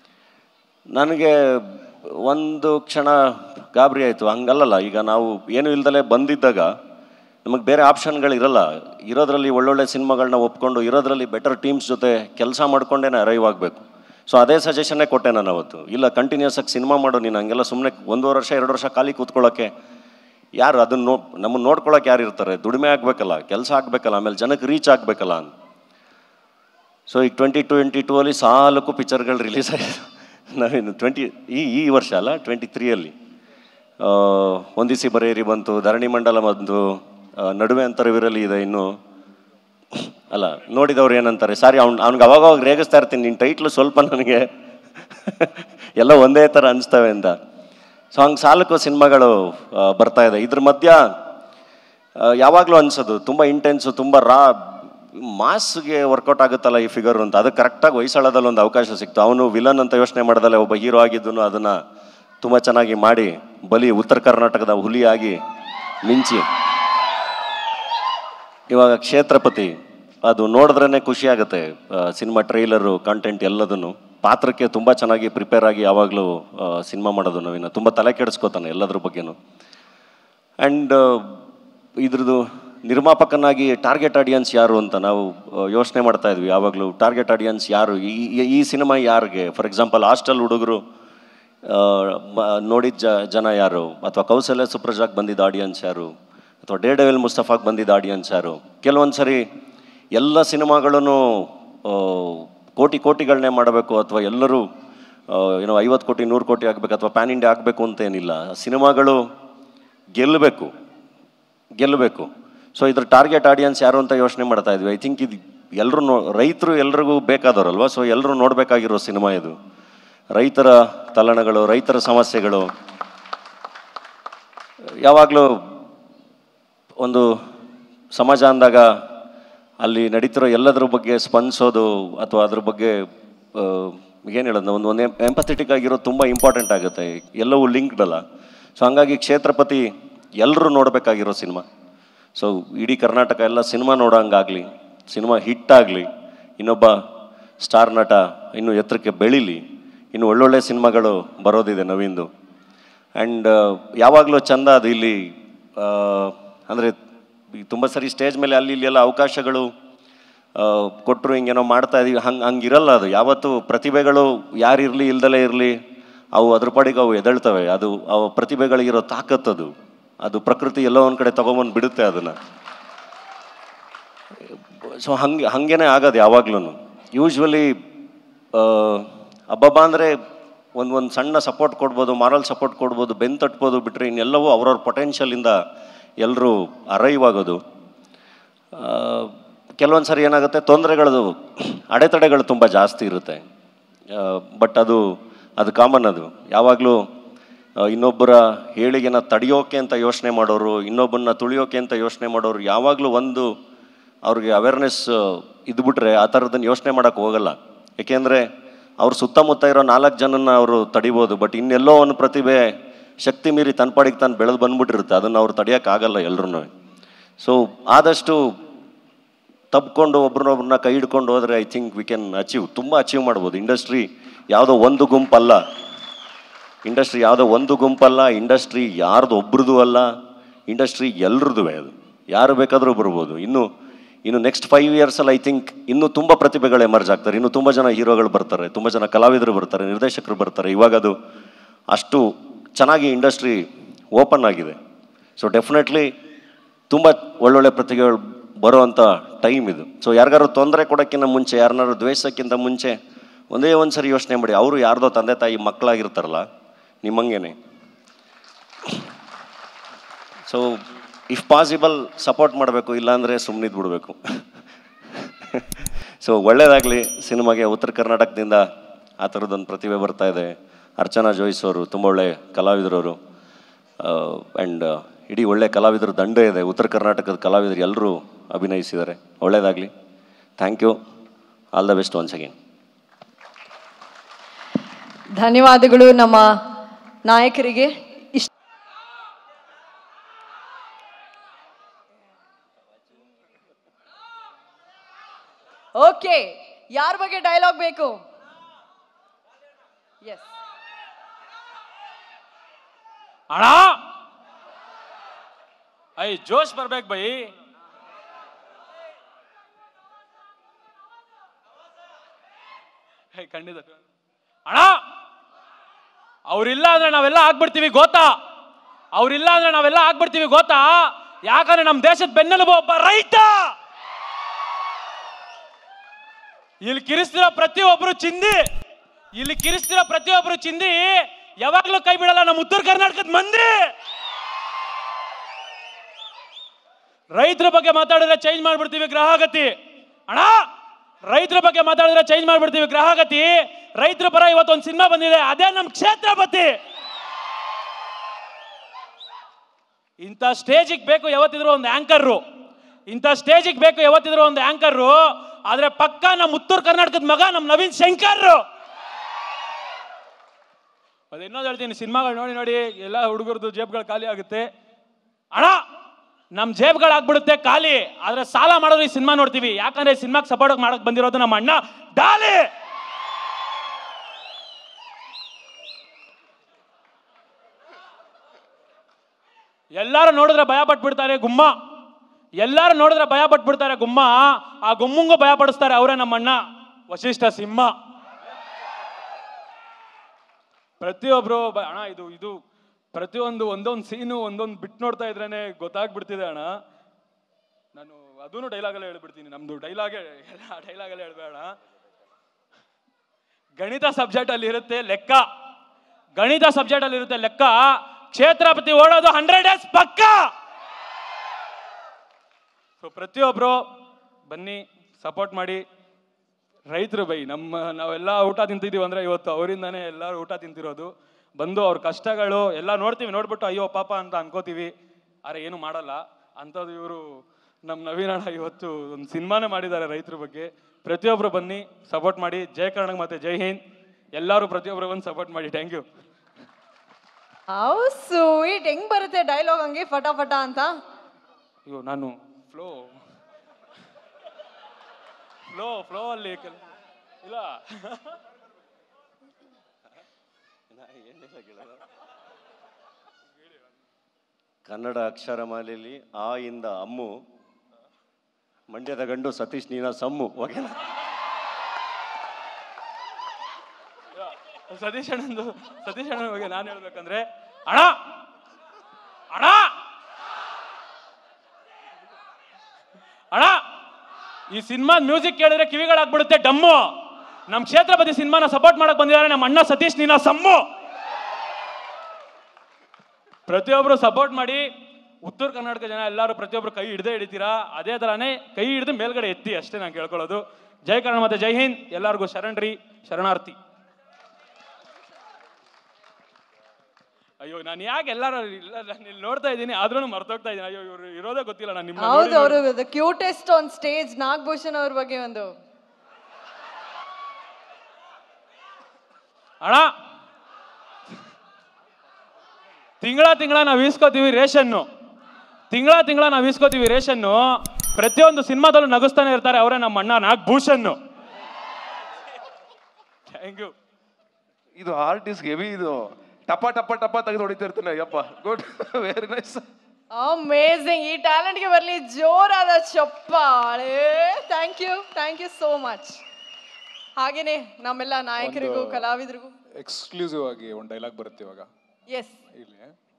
ನನಗೆ ಒಂದು ಕ್ಷಣ ಗಾಬರಿ ಆಯಿತು ಹಂಗಲ್ಲಲ್ಲ ಈಗ ನಾವು ಏನು ಇಲ್ದಲೇ ಬಂದಿದ್ದಾಗ ನಮಗೆ ಬೇರೆ ಆಪ್ಷನ್ಗಳಿರಲ್ಲ ಇರೋದ್ರಲ್ಲಿ ಒಳ್ಳೊಳ್ಳೆ ಸಿನಿಮಾಗಳನ್ನ ಒಪ್ಕೊಂಡು ಇರೋದ್ರಲ್ಲಿ ಬೆಟರ್ ಟೀಮ್ಸ್ ಜೊತೆ ಕೆಲಸ ಮಾಡ್ಕೊಂಡೇ ಅರೈವ್ ಆಗಬೇಕು ಸೊ ಅದೇ ಸಜೆಷನ್ನೇ ಕೊಟ್ಟೆ ನಾನು ಅವತ್ತು ಇಲ್ಲ ಕಂಟಿನ್ಯೂಸ್ ಆಗಿ ಸಿನಿಮಾ ಮಾಡು ನೀನು ಹಂಗೆಲ್ಲ ಸುಮ್ಮನೆ ಒಂದೂವರೆ ವರ್ಷ ಎರಡು ವರ್ಷ ಖಾಲಿ ಕೂತ್ಕೊಳ್ಳೋಕ್ಕೆ ಯಾರು ಅದನ್ನು ನೋ ನಮ್ಮನ್ನು ನೋಡ್ಕೊಳ್ಳೋಕೆ ಯಾರು ಇರ್ತಾರೆ ದುಡಿಮೆ ಆಗಬೇಕಲ್ಲ ಕೆಲಸ ಆಗಬೇಕಲ್ಲ ಆಮೇಲೆ ಜನಕ್ಕೆ ರೀಚ್ ಆಗಬೇಕಲ್ಲ ಅಂತ ಸೊ ಈಗ ಟ್ವೆಂಟಿ ಟ್ವೆಂಟಿ ಟೂ ಅಲ್ಲಿ ಸಾಲಕ್ಕೂ ಪಿಕ್ಚರ್ಗಳು ರಿಲೀಸ್ ಆಗಿದೆ ನಾವೇನು ಟ್ವೆಂಟಿ ಈ ಈ ವರ್ಷ ಅಲ್ಲ ಟ್ವೆಂಟಿ ತ್ರೀಯಲ್ಲಿ ಒಂದಿಸಿ ಬರೇರಿ ಬಂತು ಧರಣಿ ಮಂಡಲ ಬಂತು ಆ, ನಡುವೆ ಅಂತರವಿರಲಿ ಇದೆ ಇನ್ನು ಅಲ್ಲ ನೋಡಿದವ್ರು ಏನಂತಾರೆ ಸಾರಿ ಅವ್ನು ಅವ್ನಿಗೆ ಅವಾಗ ಅವಾಗ ರೇಗಿಸ್ತಾ ಇರ್ತೀನಿ ನಿನ್ನ ಟೈಟ್ಲು ಸ್ವಲ್ಪ ನನಗೆ ಎಲ್ಲ ಒಂದೇ ಥರ ಅನಿಸ್ತವೆ ಅಂತ ಸೊ ಹಂಗೆ ಸಾಲಕ್ಕೂ ಸಿನಿಮಾಗಳು ಆ, ಬರ್ತಾ ಇದೆ ಇದ್ರ ಮಧ್ಯ ಯಾವಾಗಲೂ ಅನ್ಸೋದು ತುಂಬ ಇಂಟೆನ್ಸು ತುಂಬ ರಾ ಮಾಸ್ಗೆ ವರ್ಕೌಟ್ ಆಗುತ್ತಲ್ಲ ಈ ಫಿಗರ್ ಅಂತ ಅದು ಕರೆಕ್ಟಾಗಿ ಹೊಯ್ಸಳದಲ್ಲಿ ಒಂದು ಅವಕಾಶ ಸಿಕ್ತು ಅವನು ವಿಲನ್ ಅಂತ ಯೋಚನೆ ಮಾಡ್ದಲೆ ಒಬ್ಬ ಹೀರೋ ಆಗಿದ್ದನು ಅದನ್ನು ತುಂಬ ಚೆನ್ನಾಗಿ ಮಾಡಿ ಬಲಿ ಉತ್ತರ ಕರ್ನಾಟಕದ ಹುಲಿಯಾಗಿ ಮಿಂಚಿ ಇವಾಗ ಕ್ಷೇತ್ರಪತಿ ಅದು ನೋಡಿದ್ರೇ ಖುಷಿ ಆಗುತ್ತೆ ಸಿನಿಮಾ ಟ್ರೈಲರು ಕಂಟೆಂಟ್ ಎಲ್ಲದನ್ನು ಪಾತ್ರಕ್ಕೆ ತುಂಬ ಚೆನ್ನಾಗಿ ಪ್ರಿಪೇರ್ ಆಗಿ ಯಾವಾಗಲೂ ಸಿನಿಮಾ ಮಾಡೋದು ನವೀನ ತುಂಬ ತಲೆ ಕೆಡಿಸ್ಕೋತಾನೆ ಎಲ್ಲದ್ರ ಬಗ್ಗೆನೂ ಆ್ಯಂಡ್ ಇದ್ರದ್ದು ನಿರ್ಮಾಪಕನಾಗಿ ಟಾರ್ಗೆಟ್ ಆಡಿಯನ್ಸ್ ಯಾರು ಅಂತ ನಾವು ಯೋಚನೆ ಮಾಡ್ತಾ ಇದ್ವಿ ಯಾವಾಗಲೂ ಟಾರ್ಗೆಟ್ ಆಡಿಯನ್ಸ್ ಯಾರು ಈ ಈ- ಈ ಸಿನಿಮಾ ಯಾರಿಗೆ ಫಾರ್ ಎಕ್ಸಾಂಪಲ್ ಹಾಸ್ಟೆಲ್ ಹುಡುಗರು ನೋಡಿದ ಜ ಜನ ಯಾರು ಅಥವಾ ಕೌಶಲ್ಯ ಸುಪ್ರಜಾಗ್ ಬಂದಿದ್ದ ಆಡಿಯನ್ಸ್ ಯಾರು ಅಥವಾ ಡೇ ಡೆವಿಲ್ ಮುಸ್ತಫಾಗ್ ಬಂದಿದ್ದ ಆಡಿಯನ್ಸ್ ಯಾರು ಕೆಲವೊಂದು ಸರಿ ಎಲ್ಲ ಸಿನಿಮಾಗಳನ್ನು ಕೋಟಿ ಕೋಟಿಗಳನ್ನೇ ಮಾಡಬೇಕು ಅಥವಾ ಎಲ್ಲರೂ ಆ, ಏನೋ ಐವತ್ತು ಕೋಟಿ ನೂರು ಕೋಟಿ ಆಗಬೇಕು ಅಥವಾ ಪ್ಯಾನ್ ಇಂಡಿಯಾ ಆಗಬೇಕು ಅಂತ ಏನಿಲ್ಲ ಸಿನಿಮಾಗಳು ಗೆಲ್ಲಬೇಕು ಗೆಲ್ಲಬೇಕು ಸೊ ಇದ್ರ ಟಾರ್ಗೆಟ್ ಆಡಿಯನ್ಸ್ ಯಾರು ಅಂತ ಯೋಚನೆ ಮಾಡ್ತಾ ಇದ್ವಿ ಐ ಥಿಂಕ್ ಇದು ಎಲ್ಲರೂ ನೋ ರೈತರು ಎಲ್ರಿಗೂ ಬೇಕಾದವ್ರಲ್ವ ಸೊ ಎಲ್ಲರೂ ನೋಡಬೇಕಾಗಿರೋ ಸಿನಿಮಾ ಇದು ರೈತರ ತಲ್ಲಣಗಳು ರೈತರ ಸಮಸ್ಯೆಗಳು ಯಾವಾಗಲೂ ಒಂದು ಸಮಾಜ ಅಂದಾಗ ಅಲ್ಲಿ ನಡೀತಿರೋ ಎಲ್ಲದರ ಬಗ್ಗೆ ಸ್ಪಂದಿಸೋದು ಅಥವಾ ಅದ್ರ ಬಗ್ಗೆ ಏನು ಹೇಳೋದು ಒಂದು ಒಂದು ಎಂಪಥೆಟಿಕ್ ಆಗಿರೋದು ತುಂಬ ಇಂಪಾರ್ಟೆಂಟ್ ಆಗುತ್ತೆ ಎಲ್ಲವೂ ಲಿಂಕ್ಡ್ ಅಲ್ಲ ಸೊ ಹಂಗಾಗಿ ಕ್ಷೇತ್ರಪತಿ ಎಲ್ಲರೂ ನೋಡಬೇಕಾಗಿರೋ ಸಿನಿಮಾ ಸೊ ಇಡೀ ಕರ್ನಾಟಕ ಎಲ್ಲ ಸಿನಿಮಾ ನೋಡೋಂಗಾಗಲಿ ಸಿನಿಮಾ ಹಿಟ್ ಆಗಲಿ ಇನ್ನೊಬ್ಬ ಸ್ಟಾರ್ ನಟ ಇನ್ನೂ ಎತ್ತರಕ್ಕೆ ಬೆಳೀಲಿ ಇನ್ನು ಒಳ್ಳೊಳ್ಳೆ ಸಿನಿಮಾಗಳು ಬರೋದಿದೆ ನವೀಂದು ಆ್ಯಂಡ್ ಯಾವಾಗಲೂ ಚಂದ ಅದು ಇಲ್ಲಿ ಅಂದರೆ ತುಂಬ ಸರಿ ಸ್ಟೇಜ್ ಮೇಲೆ ಅಲ್ಲಿ ಇಲ್ಲಿ ಎಲ್ಲ ಅವಕಾಶಗಳು ಕೊಟ್ಟರು ಹಿಂಗೇನೋ ಮಾಡ್ತಾ ಇದೀವಿ ಹಂಗೆ ಹಂಗಿರಲ್ಲ ಅದು ಯಾವತ್ತು ಪ್ರತಿಭೆಗಳು ಯಾರಿರಲಿ ಇಲ್ದಲೇ ಇರಲಿ ಅವು ಅದ್ರ ಪಾಡಿಗೆ ಅವು ಎದಳ್ತವೆ ಅದು ಅವು ಪ್ರತಿಭೆಗಳಿಗಿರೋ ತಾಕತ್ತದು ಅದು ಪ್ರಕೃತಿ ಎಲ್ಲೋ ಒಂದು ಕಡೆ ತೊಗೊಂಬಂದು ಬಿಡುತ್ತೆ ಅದನ್ನು ಸೊ ಹಂಗೆ ಹಾಗೇನೆ ಆಗೋದು ಯಾವಾಗ್ಲೂ ಯೂಶ್ವಲಿ ಹಬ್ಬಬ್ಬ ಅಂದರೆ ಒಂದು ಒಂದು ಸಣ್ಣ ಸಪೋರ್ಟ್ ಕೊಡ್ಬೋದು ಮಾರಲ್ ಸಪೋರ್ಟ್ ಕೊಡ್ಬೋದು ಬೆನ್ ತಟ್ಬೋದು ಬಿಟ್ಟರೆ ಇನ್ನೆಲ್ಲವೂ ಅವ್ರವ್ರ ಪೊಟೆನ್ಷಿಯಲಿಂದ ಎಲ್ಲರೂ ಅರೈವ್ ಆಗೋದು ಕೆಲವೊಂದು ಸರಿ ಏನಾಗುತ್ತೆ ತೊಂದರೆಗಳದು ಅಡೆತಡೆಗಳು ತುಂಬ ಜಾಸ್ತಿ ಇರುತ್ತೆ ಬಟ್ ಅದು ಅದು ಕಾಮನ್ ಅದು ಯಾವಾಗಲೂ ಇನ್ನೊಬ್ಬರ ಹೇಳಿಗೆನ ತಡೆಯೋಕೆ ಅಂತ ಯೋಚನೆ ಮಾಡೋರು ಇನ್ನೊಬ್ಬನ್ನ ತುಳಿಯೋಕೆ ಅಂತ ಯೋಚನೆ ಮಾಡೋರು ಯಾವಾಗಲೂ ಒಂದು ಅವ್ರಿಗೆ ಅವೇರ್ನೆಸ್ ಇದ್ಬಿಟ್ರೆ ಆ ಥರದನ್ನು ಯೋಚನೆ ಮಾಡೋಕ್ಕೆ ಹೋಗಲ್ಲ ಏಕೆಂದರೆ ಅವ್ರ ಸುತ್ತಮುತ್ತ ಇರೋ ನಾಲ್ಕು ಜನನ ಅವರು ತಡಿಬೋದು ಬಟ್ ಇನ್ನೆಲ್ಲೋ ಒಂದು ಪ್ರತಿಭೆ ಶಕ್ತಿ ಮೀರಿ ತನ್ನ ಪಾಡಿಗೆ ತಾನು ಬೆಳೆದು ಬಂದ್ಬಿಟ್ಟಿರುತ್ತೆ ಅದನ್ನು ಅವ್ರು ತಡೆಯೋಕ್ಕಾಗಲ್ಲ ಎಲ್ಲರೂ ಸೊ ಆದಷ್ಟು ತಬ್ಕೊಂಡು ಒಬ್ರನ್ನೊಬ್ರನ್ನ ಕೈ ಹಿಡ್ಕೊಂಡು ಹೋದರೆ I think we can achieve ತುಂಬ ಅಚೀವ್ ಮಾಡ್ಬೋದು ಇಂಡಸ್ಟ್ರಿ ಯಾವುದೋ ಒಂದು ಗುಂಪಲ್ಲ ಇಂಡಸ್ಟ್ರಿ ಯಾವುದೋ ಒಂದು ಗುಂಪಲ್ಲ ಇಂಡಸ್ಟ್ರಿ ಯಾರ್ದು ಒಬ್ರದ್ದು ಅಲ್ಲ ಇಂಡಸ್ಟ್ರಿ ಎಲ್ರದ್ದು ಅದು ಯಾರು ಬೇಕಾದರೂ ಬರ್ಬೋದು ಇನ್ನು ಇನ್ನು ನೆಕ್ಸ್ಟ್ ಫೈವ್ ಇಯರ್ಸಲ್ಲಿ ಐ ಥಿಂಕ್ ಇನ್ನೂ ತುಂಬ ಪ್ರತಿಭೆಗಳು ಎಮರ್ಜ್ ಆಗ್ತಾರೆ ಇನ್ನೂ ತುಂಬ ಜನ ಹೀರೋಗಳು ಬರ್ತಾರೆ ತುಂಬ ಜನ ಕಲಾವಿದರು ಬರ್ತಾರೆ ನಿರ್ದೇಶಕರು ಬರ್ತಾರೆ ಇವಾಗ ಅದು ಅಷ್ಟು ಚೆನ್ನಾಗಿ ಇಂಡಸ್ಟ್ರಿ ಓಪನ್ ಆಗಿದೆ ಸೊ ಡೆಫಿನೆಟ್ಲಿ ತುಂಬ ಒಳ್ಳೊಳ್ಳೆ ಪ್ರತಿಭೆಗಳು ಬರೋವಂಥ ಟೈಮ್ ಇದು ಸೊ ಯಾರಿಗಾರು ತೊಂದರೆ ಕೊಡೋಕ್ಕಿಂತ ಮುಂಚೆ ಯಾರನ್ನಾರು ದ್ವೇಷಕ್ಕಿಂತ ಮುಂಚೆ ಒಂದೇ ಒಂದು ಸರಿ ಯೋಚನೆ ಮಾಡಿ ಅವರು ಯಾರ್ದೋ ತಂದೆ ತಾಯಿ ಮಕ್ಕಳಾಗಿರ್ತಾರಲ್ಲ ನಿಮ್ಮಂಗೇನೆ ಸೊ ಇಫ್ ಪಾಸಿಬಲ್ ಸಪೋರ್ಟ್ ಮಾಡಬೇಕು ಇಲ್ಲಾಂದರೆ ಸುಮ್ಮನಿದ್ದು ಬಿಡಬೇಕು ಸೊ ಒಳ್ಳೆಯದಾಗಲಿ ಸಿನಿಮಾಗೆ ಉತ್ತರ ಕರ್ನಾಟಕದಿಂದ ಆ ಥರದ್ದೊಂದು ಪ್ರತಿಭೆ ಬರ್ತಾ ಇದೆ ಅರ್ಚನಾ ಜೋಯಿಸ್ ಅವರು ತುಂಬ ಒಳ್ಳೆ ಕಲಾವಿದರವರು ಆ್ಯಂಡ್ ಇಡೀ ಒಳ್ಳೆ ಕಲಾವಿದರ ದಂಡ ಇದೆ ಉತ್ತರ ಕರ್ನಾಟಕದ ಕಲಾವಿದರು ಎಲ್ಲರೂ ಅಭಿನಯಿಸಿದ್ದಾರೆ ಒಳ್ಳೆಯದಾಗಲಿ thank you all the best once again ಧನ್ಯವಾದಗಳು ನಮ್ಮ ನಾಯಕರಿಗೆ ಇಷ್ಟ ಓಕೆ ಯಾರ ಬಗ್ಗೆ ಡೈಲಾಗ್ ಬೇಕು ಎಸ್ ಅಣ್ಣ ಐ ಜೋಶ್ ಬರ್ಬೇಕು ಬೈ ಹೇ, ಖಂಡಿತ ಅಣ್ಣ ಅವ್ರಿಲ್ಲ ಅಂದ್ರೆ ನಾವೆಲ್ಲ ಆಗ್ಬಿಡ್ತೀವಿ ಗೊತ್ತಾ ಅವ್ರಿಲ್ಲ ಅಂದ್ರೆ ನಾವೆಲ್ಲ ಆಗ್ಬಿಡ್ತೀವಿ ಗೊತ್ತಾ ಯಾಕಂದ್ರೆ ನಮ್ಮ ದೇಶದ ಬೆನ್ನೆಲುಬು ಒಬ್ಬ ರೈತ ಇಲ್ಲಿ ಕಿರಿಸ್ತಿರೋ ಪ್ರತಿಯೊಬ್ಬರು ಚಿಂದಿ ಇಲ್ಲಿ ಕಿರಿಸ್ತಿರೋ ಪ್ರತಿಯೊಬ್ಬರು ಚಿಂದಿ ಯಾವಾಗ್ಲೂ ಕೈ ಬಿಡಲ್ಲ ನಮ್ಮ ಉತ್ತರ ಕರ್ನಾಟಕದ ಮಂದಿ ರೈತರ ಬಗ್ಗೆ ಮಾತಾಡಿದ್ರೆ ಚೇಂಜ್ ಮಾಡ್ಬಿಡ್ತೀವಿ ಗ್ರಹಗತಿ ಅಣ್ಣ ರೈತರ ಬಗ್ಗೆ ಮಾತಾಡಿದ್ರೆ ಚೇಂಜ್ ಮಾಡ್ಬಿಡ್ತೀವಿ ಗ್ರಹಗತಿ ರೈತರ ಪರ ಇವತ್ತೊಂದು ಸಿನಿಮಾ ಬಂದಿದೆ ಅದೇ ನಮ್ಮ ಕ್ಷೇತ್ರಪತಿ ಇಂಥ ಸ್ಟೇಜಿಗೆ ಬೇಕು ಯಾವತ್ತಿದ್ರು ಒಂದು ಆಂಕರ್ರು ಇಂಥ ಸ್ಟೇಜಿಗೆ ಬೇಕು ಯಾವತ್ತಿದ್ರು ಒಂದು ಆಂಕರ್ರು ಆದ್ರೆ ಪಕ್ಕ ನಮ್ಮ ಉತ್ತರ ಕರ್ನಾಟಕದ ಮಗ ನಮ್ಮ ನವೀನ್ ಶಂಕರ್ ಅದು ಇನ್ನೊಂದು ಹೇಳ್ತೀನಿ ಸಿನಿಮಾಗಳು ನೋಡಿ ನೋಡಿ ಎಲ್ಲ ಹುಡುಗರದು ಜೇಬ್ಗಳು ಖಾಲಿ ಆಗುತ್ತೆ ಅಣ್ಣ ನಮ್ಮ ಜೇಬ್ಗಳು ಆಗ್ಬಿಡುತ್ತೆ ಖಾಲಿ ಆದ್ರೆ ಸಾಲ ಮಾಡೋದು ಈ ಸಿನಿಮಾ ನೋಡ್ತೀವಿ ಯಾಕಂದ್ರೆ ಸಿನಿಮಾಗೆ ಸಪೋರ್ಟ್ ಮಾಡಕ್ ಬಂದಿರೋದು ನಮ್ಮ ಅಣ್ಣ ಡಾಲಿ ಎಲ್ಲರೂ ನೋಡಿದ್ರೆ ಭಯ ಪಟ್ಬಿಡ್ತಾರೆ ಗುಮ್ಮ ಎಲ್ಲಾರು ನೋಡಿದ್ರೆ ಭಯ ಪಟ್ಬಿಡ್ತಾರೆ ಗುಮ್ಮ ಆ ಗುಮ್ಮಂಗೂ ಭಯ ಪಡಿಸ್ತಾರೆ ಅವರೇ ನಮ್ಮಣ್ಣ ವಶಿಷ್ಠ ಸಿಂಹ ಪ್ರತಿಯೊಬ್ರು ಬ- ಅಣ್ಣ ಇದು ಇದು ಪ್ರತಿಯೊಂದು ಒಂದೊಂದು ಸೀನು ಒಂದೊಂದು ಬಿಟ್ಟು ನೋಡ್ತಾ ಇದ್ರೇನೆ ಗೊತ್ತಾಗ್ಬಿಡ್ತಿದೆ ಅಣ್ಣ ನಾನು ಅದೂ ಡೈಲಾಗಲ್ಲೇ ಹೇಳ್ಬಿಡ್ತೀನಿ ನಮ್ದು ಡೈಲಾಗೆ ಡೈಲಾಗಲ್ಲೇ ಹೇಳ್ಬೇಡ ಗಣಿತ ಸಬ್ಜೆಕ್ಟ್ ಅಲ್ಲಿ ಇರುತ್ತೆ ಲೆಕ್ಕ ಗಣಿತ ಸಬ್ಜೆಕ್ಟ್ ಅಲ್ಲಿ ಇರುತ್ತೆ ಲೆಕ್ಕ ಕ್ಷೇತ್ರಪತಿ ಓಡೋದು ಹಂಡ್ರೆಡ್ ಡೇಸ್ ಪಕ್ಕ ಸೊ ಪ್ರತಿಯೊಬ್ರು ಬನ್ನಿ ಸಪೋರ್ಟ್ ಮಾಡಿ ರೈತರು ಬೈ ನಮ್ಮ ನಾವೆಲ್ಲ ಊಟ ತಿಂತಿದ್ದೀವಿ ಅಂದ್ರೆ ಇವತ್ತು ಅವರಿಂದಾನೇ ಎಲ್ಲರೂ ಊಟ ತಿಂತಿರೋದು ಬಂದು ಅವ್ರ ಕಷ್ಟಗಳು ಎಲ್ಲ ನೋಡ್ತೀವಿ ನೋಡ್ಬಿಟ್ಟು ಅಯ್ಯೋ ಪಾಪ ಅಂತ ಅನ್ಕೋತೀವಿ ಆದರೆ ಏನು ಮಾಡಲ್ಲ ಅಂಥದ್ದು ಇವರು ನಮ್ಮ ನವೀನ್ ಅಣ್ಣ ಇವತ್ತು ಒಂದು ಸಿನಿಮಾನೇ ಮಾಡಿದ್ದಾರೆ ರೈತರ ಬಗ್ಗೆ ಪ್ರತಿಯೊಬ್ಬರು ಬನ್ನಿ ಸಪೋರ್ಟ್ ಮಾಡಿ ಜೈ ಕರ್ನಾಟಕ ಮತ್ತೆ ಜೈ ಹಿಂದ್ ಎಲ್ಲರೂ ಪ್ರತಿಯೊಬ್ಬರು ಬಂದು ಸಪೋರ್ಟ್ ಮಾಡಿ ಥ್ಯಾಂಕ್ ಯು ಹೌ ಸ್ವೀಟ್ ಹೆಂಗ್ ಬರುತ್ತೆ ಡೈಲಾಗ್ ಹಂಗೆ ಫಟಾಫಟ ಅಂತ ಅಯ್ಯೋ ನಾನು ಫ್ಲೋ ಫ್ಲೋ ಫ್ಲೋ ಅಲ್ಲಿ ಕೆಲ್- ಇಲ್ಲ ಕನ್ನಡ ಅಕ್ಷರಮಾಲೆಯಲ್ಲಿ ಆ ಇಂದ ಅಮ್ಮು ಮಂಡ್ಯದ ಗಂಡು ಸತೀಶ್ ನೀನ ಸಮ್ಮು ಓಕೆನಾ ಸತೀಶ್ ಅಣ್ಣಂದು ಸತೀಶ್ ಅಣ್ಣನ ಬಗ್ಗೆ ನಾನು ಹೇಳ್ಬೇಕಂದ್ರೆ ಅಣ್ಣ ಅಣ್ಣ ಅಣ್ಣ ಈ ಸಿನಿಮಾದ ಮ್ಯೂಸಿಕ್ ಕೇಳಿದ್ರೆ ಕಿವಿಗಳಾಗ್ಬಿಡುತ್ತೆ ಡಮ್ಮು ನಮ್ಮ ಕ್ಷೇತ್ರಪತಿ ಸಿನಿಮಾನ ಸಪೋರ್ಟ್ ಮಾಡಕ್ ಬಂದಿದ್ದಾರೆ ನಮ್ಮ ಅಣ್ಣ ಸತೀಶ್ ನೀನ ಸಮ್ಮು ಪ್ರತಿಯೊಬ್ರು ಸಪೋರ್ಟ್ ಮಾಡಿ ಉತ್ತರ ಕರ್ನಾಟಕ ಜನ ಎಲ್ಲರೂ ಪ್ರತಿಯೊಬ್ರು ಕೈ ಹಿಡ್ದೇ ಹಿಡಿತೀರಾ ಅದೇ ಥರನೇ ಕೈ ಹಿಡಿದು ಮೇಲ್ಗಡೆ ಎತ್ತಿ ಅಷ್ಟೇ ನಾನು ಕೇಳ್ಕೊಳ್ಳೋದು ಜೈ ಕನ್ನಡ ಮತ್ತೆ ಜೈ ಹಿಂದ್ ಎಲ್ಲರಿಗೂ ಶರಣ್ರಿ ಶರಣಾರ್ಥಿ ಅಯ್ಯೋ ನಾನು ಯಾಕೆ ಎಲ್ಲರೂ ಇಲ್ಲ ನಾನು ಇಲ್ಲಿ ನೋಡ್ತಾ ಇದ್ದೀನಿ ಆದ್ರೂ ಮರ್ತೋಗ್ತಾ ಇದ್ದೀನಿ ಅಯ್ಯೋ ಇವರು ಇರೋದೇ ಗೊತ್ತಿಲ್ಲ ನಾನು ನಿಮ್ಮ ಹೌದು ಅವರು the cutest on stage Nagabhushan ಅವ್ರ ಬಗ್ಗೆ ಒಂದು ಅಣ್ಣ ತಿಂಗಳ ತಿಂಗಳ ನಾವು ಈಸ್ಕೋತೀವಿ ರೇಷನ್ನು ತಿಂಗಳ ತಿಂಗಳ ನಾವು ಈಸ್ಕೋತೀವಿ ರೇಷನ್ನು ಪ್ರತಿಯೊಂದು ಸಿನಿಮಾದಲ್ಲೂ ನಗಿಸ್ತಾನೆ ಇರ್ತಾರೆ ಅವರೇ ನಮ್ಮ ಅಣ್ಣ ನಾಗಭೂಷನ್ನು ಥ್ಯಾಂಕ್ ಯು ಇದು ಆರ್ಟಿಸ್ಟ್ ಹೆವಿ ಇದು ಟಪ ಟಪ ಟಪ ತೆಗೆದು ಹೊಡಿತಿರ್ತಾನೆ ಯಪ್ಪ ಗುಡ್ ವೆರಿ ನೈಸ್ ಅಮೇಝಿಂಗ್ ಈ ಟ್ಯಾಲೆಂಟ್ಗೆ ಬರಲಿ ಜೋರಾದ ಚಪ್ಪಾಳೆ thank you thank you so much ಹಾಗೇನೆ ನಮ್ಮೆಲ್ಲ ನಾಯಕರಿಗೂ ಒಂದು- ಕಲಾವಿದರಿಗೂ ಎಕ್ಸ್ಕ್ಲೂಸಿವ್ ಆಗಿ ಒಂದು ಡೈಲಾಗ್ ಬರುತ್ತೆ ಇವಾಗ ಎಸ್ ಇಲ್ಲಿ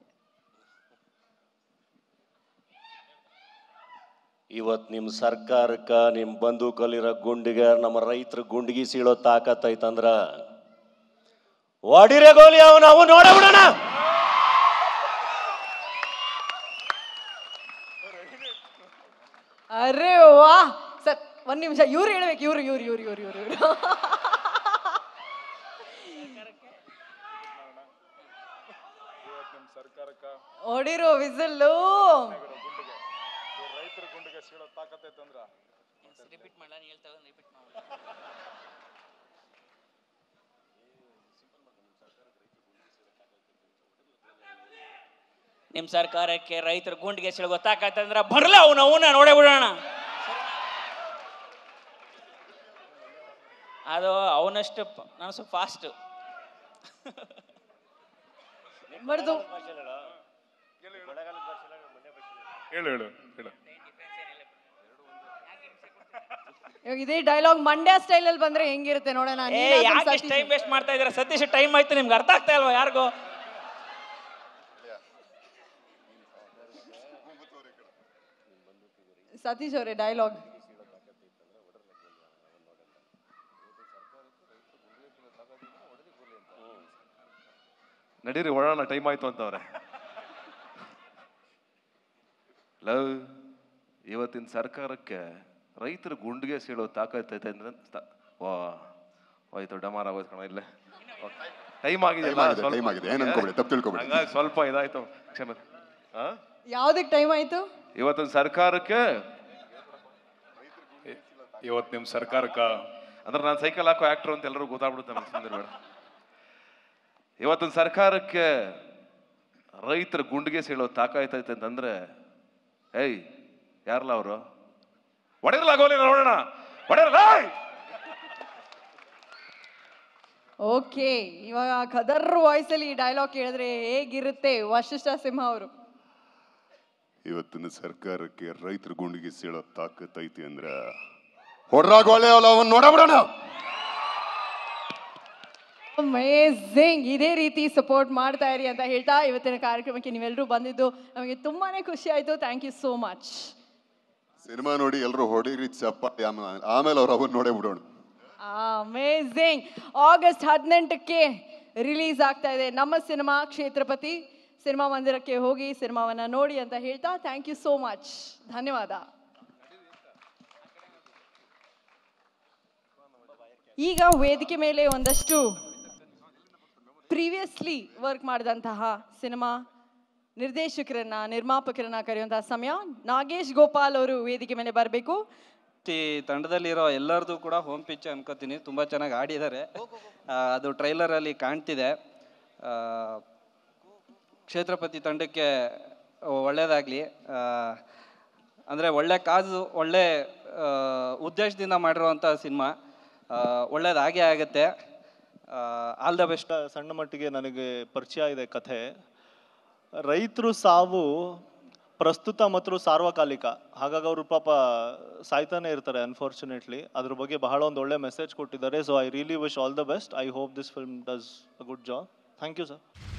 ಇವತ್ತು ನಿಮ್ಮ ಸರ್ಕಾರಕ್ಕೆ ನಿಮ್ಮ ಬಂದೂಕಲ್ಲಿರೋ ಗುಂಡಿಗೆ ನಮ್ಮ ರೈತರ ಗುಂಡಿಗೆ ಸೀಳೋ ತಾಕತ್ತೈತಂದ್ರ ವಾಡಿರೆ ಗೋಲಿ ಅವನು ಅವು ನೋಡಬಿಡೋಣ ಅರೆ ವಾ ಸರ್ ಒಂದ್ ನಿಮಿಷ ಇವ್ರು ಹೇಳ್ಬೇಕು ಇವ್ರು ಇವ್ರು ಇವ್ರು ಇವ್ರು ಇವ್ರು ಇವ್ರು ಹೊಡಿರೋ ವಿಸಲ್ಲು ರೈತರ ಗುಂಡಿಗೆ ಸೀಳೋ ತಾಕತ್ತೈತಂದ್ರ ರಿಪೀಟ್ ಮಾಡಲ ನೀ ಹೇಳ್ತಾ ರಿಪೀಟ್ ನಿಮ್ಮ ಸರ್ಕಾರಕ್ಕೆ ರೈತರ ಗುಂಡಿಗೆ ಸಿಳ ಗೊತ್ತಾಕತ್ತಂದ್ರ ಬರಲ್ಲ ಅವನು ಅವನ್ನ ನೋಡೇ ಬಿಡೋಣ ಅದು ಅವನಷ್ಟು ಪ- ನಾನು ಸ್ವಲ್ಪ ಫಾಸ್ಟ್ ಬರ್ದು ಹೇಳು ಹೇಳು ಹೇಳು ಇವಾಗ ಇದೇ ಡೈಲಾಗ್ ಮಂಡ್ಯ ಸ್ಟೈಲ್ ಅಲ್ಲಿ ಬಂದ್ರೆ ಹೆಂಗಿರುತ್ತೆ ನೋಡೋಣ ಏ ನೀನಾದ್ರೂ ಯಾಕೆ ಸತೀಶ್ ಟೈಮ್ ವೇಸ್ಟ್ ಮಾಡ್ತಾ ಇದ್ದೀರಾ ಸತೀಶ್ ಟೈಮ್ ಆಯ್ತು ನಿಮ್ಗೆ ಅರ್ಥ ಆಗ್ತಾ ಇಲ್ವಾ ಯಾರಿಗೂ ಸತೀಶ್ ಅವರೇ ಡೈಲಾಗ್ ನಡೀರಿ ಹೊಡೋಣ ಟೈಮ್ ಆಯ್ತು ಅಂತವ್ರೆ ಲವ್ ಇವತ್ತಿನ ಸರ್ಕಾರಕ್ಕೆ ರೈತರ ಗುಂಡಿಗೆ ಸೀಳೋ ತಾಕತ್ತೈತೆ ಅಂದ್ರೆ ತ- ವಾ ಹೋಯ್ತು ಡಮಾರ್ ಆಗೋಯ್ತು ಕಣ ಇಲ್ಲೇ ಟೈಮ್ ಆಗಿದೆ Time ಆಗಿದೆ, time ಆಗಿದೆ. ಏನ್ ಅನ್ಕೊಬೇಡಿ, ತಪ್ಪು ತಿಳ್ಕೊಬೇಡಿ. ಹಂಗಾಗಿ ಸ್ವಲ್ಪ ಇದಾಯ್ತು ಕ್ಷಮೆ ಆ? ಯಾವ್ದಕ್ ಟೈಮ್ ಆಯ್ತು ಇವತ್ತಿನ ಸರ್ಕಾರಕ್ಕೆ ಇವತ್ತು ನಿಮ್ಮ ಸರ್ಕಾರಕ್ಕ ಅಂದ್ರೆ ನಾನು ಸೈಕಲ್ ಹಾಕೋ ಆಕ್ಟರ್ ಅಂತ ಎಲ್ಲರೂ ಗೊತ್ತಾಗ್ಬಿಡುತ್ತೆ ನಮ್ಗೆ ಸುಂದರ ಬೇಡ ಇವತ್ತಿನ ಸರ್ಕಾರಕ್ಕೆ ರೈತರ ಗುಂಡಿಗೆ ಸೀಳೋ ತಾಕಾಯ್ತೈತೆ ಅಂತಂದ್ರೆ ಏಯ್ ಯಾರಲ್ಲ ಅವರು ಒಡೆಯಲ್ಲ ಗೋಲಿ ನೋಡೋಣ ಒಡೆಯಲ್ಲ ಓಕೆ ಇವಾಗ ಖದರ್ ವಾಯ್ಸ್ ಅಲ್ಲಿ ಈ ಡೈಲಾಗ್ ಕೇಳಿದ್ರೆ ಹೇಗಿರುತ್ತೆ ವಶಿಷ್ಠ ಸಿಂಹ ಅವರು ಇವತ್ತಿನ ಸರ್ಕಾರಕ್ಕೆ ರೈತರ ಗುಂಡಿಗೆ ಸೀಳೋ ತಾಕತ್ತೈತಿ ಅಂದ್ರೆ ಹೊಡ್ರಾಗೋಳೆ ಅವನ್ ನೋಡಬಿಡೋಣ ಅಮೇಝಿಂಗ್ ಇದೇ ರೀತಿ ಸಪೋರ್ಟ್ ಮಾಡ್ತಾ ಇರಿ ಅಂತ ಹೇಳ್ತಾ ಇವತ್ತಿನ ಕಾರ್ಯಕ್ರಮಕ್ಕೆ ನೀವೆಲ್ಲರೂ ಬಂದಿದ್ದು ನಮಗೆ ತುಂಬಾನೇ ಖುಷಿ ಆಯ್ತು thank you so much cinema ನೋಡಿ ಎಲ್ಲರೂ ಹೊಡೀರಿ ಚಪ್ಪಾಳಿ ಆಮೇಲೆ ಆಮೇಲೆ ಅವ್ರು ಅವನ್ ನೋಡೇ ಬಿಡೋಣ ಅಮೇಝಿಂಗ್ ಆಗಸ್ಟ್ ಹದಿನೆಂಟಕ್ಕೆ ರಿಲೀಸ್ ಆಗ್ತಾ ಇದೆ ನಮ್ಮ ಸಿನಿಮಾ ಕ್ಷೇತ್ರಪತಿ ಸಿನಿಮಾ ಮಂದಿರಕ್ಕೆ ಹೋಗಿ ಸಿನಿಮಾವನ್ನ ನೋಡಿ ಅಂತ ಹೇಳ್ತಾ ಥ್ಯಾಂಕ್ ಯು ಸೋ ಮಚ್ ಧನ್ಯವಾದ ಈಗ ವೇದಿಕೆ ಮೇಲೆ ಒಂದಷ್ಟು ಪ್ರೀವಿಯಸ್ಲಿ ವರ್ಕ್ ಮಾಡಿದಂತಹ ಸಿನಿಮಾ ನಿರ್ದೇಶಕರನ್ನ ನಿರ್ಮಾಪಕರನ್ನ ಕರೆಯುವಂತಹ ಸಮಯ ನಾಗೇಶ್ ಗೋಪಾಲ್ ಅವರು ವೇದಿಕೆ ಮೇಲೆ ಬರಬೇಕು ಈ ತಂಡದಲ್ಲಿರೋ ಎಲ್ಲರದು ಕೂಡ ಹೋಮ್ ಪಿಚ್ ಅನ್ಕೋತೀನಿ ತುಂಬ ಚೆನ್ನಾಗಿ ಆಡಿದ್ದಾರೆ ಆ, ಅದು ಟ್ರೈಲರಲ್ಲಿ ಕಾಣ್ತಿದೆ ಆ, ಕ್ಷೇತ್ರಪತಿ ತಂಡಕ್ಕೆ ಒಳ್ಳೆಯದಾಗಲಿ ಅಂದರೆ ಒಳ್ಳೆ ಕಾಜು ಒಳ್ಳೆ ಆ, ಉದ್ದೇಶದಿಂದ ಮಾಡಿರುವಂಥ ಸಿನಿಮಾ ಒಳ್ಳೇದಾಗೇ ಆಗುತ್ತೆ ಆಲ್ ದ ಬೆಸ್ಟ್ ಸಣ್ಣ ಮಟ್ಟಿಗೆ ನನಗೆ ಪರಿಚಯ ಇದೆ ಕಥೆ ರೈತರು ಸಾವು ಪ್ರಸ್ತುತ ಮತ್ತು ಸಾರ್ವಕಾಲಿಕ ಹಾಗಾಗಿ ಅವರು ಪಾಪ ಸಾಯ್ತಾನೆ ಇರ್ತಾರೆ ಅನ್ಫಾರ್ಚುನೇಟ್ಲಿ ಅದ್ರ ಬಗ್ಗೆ ಬಹಳ ಒಂದು ಒಳ್ಳೆ ಮೆಸೇಜ್ ಕೊಟ್ಟಿದ್ದಾರೆ so I really wish all the best I hope this film does a good job thank you sir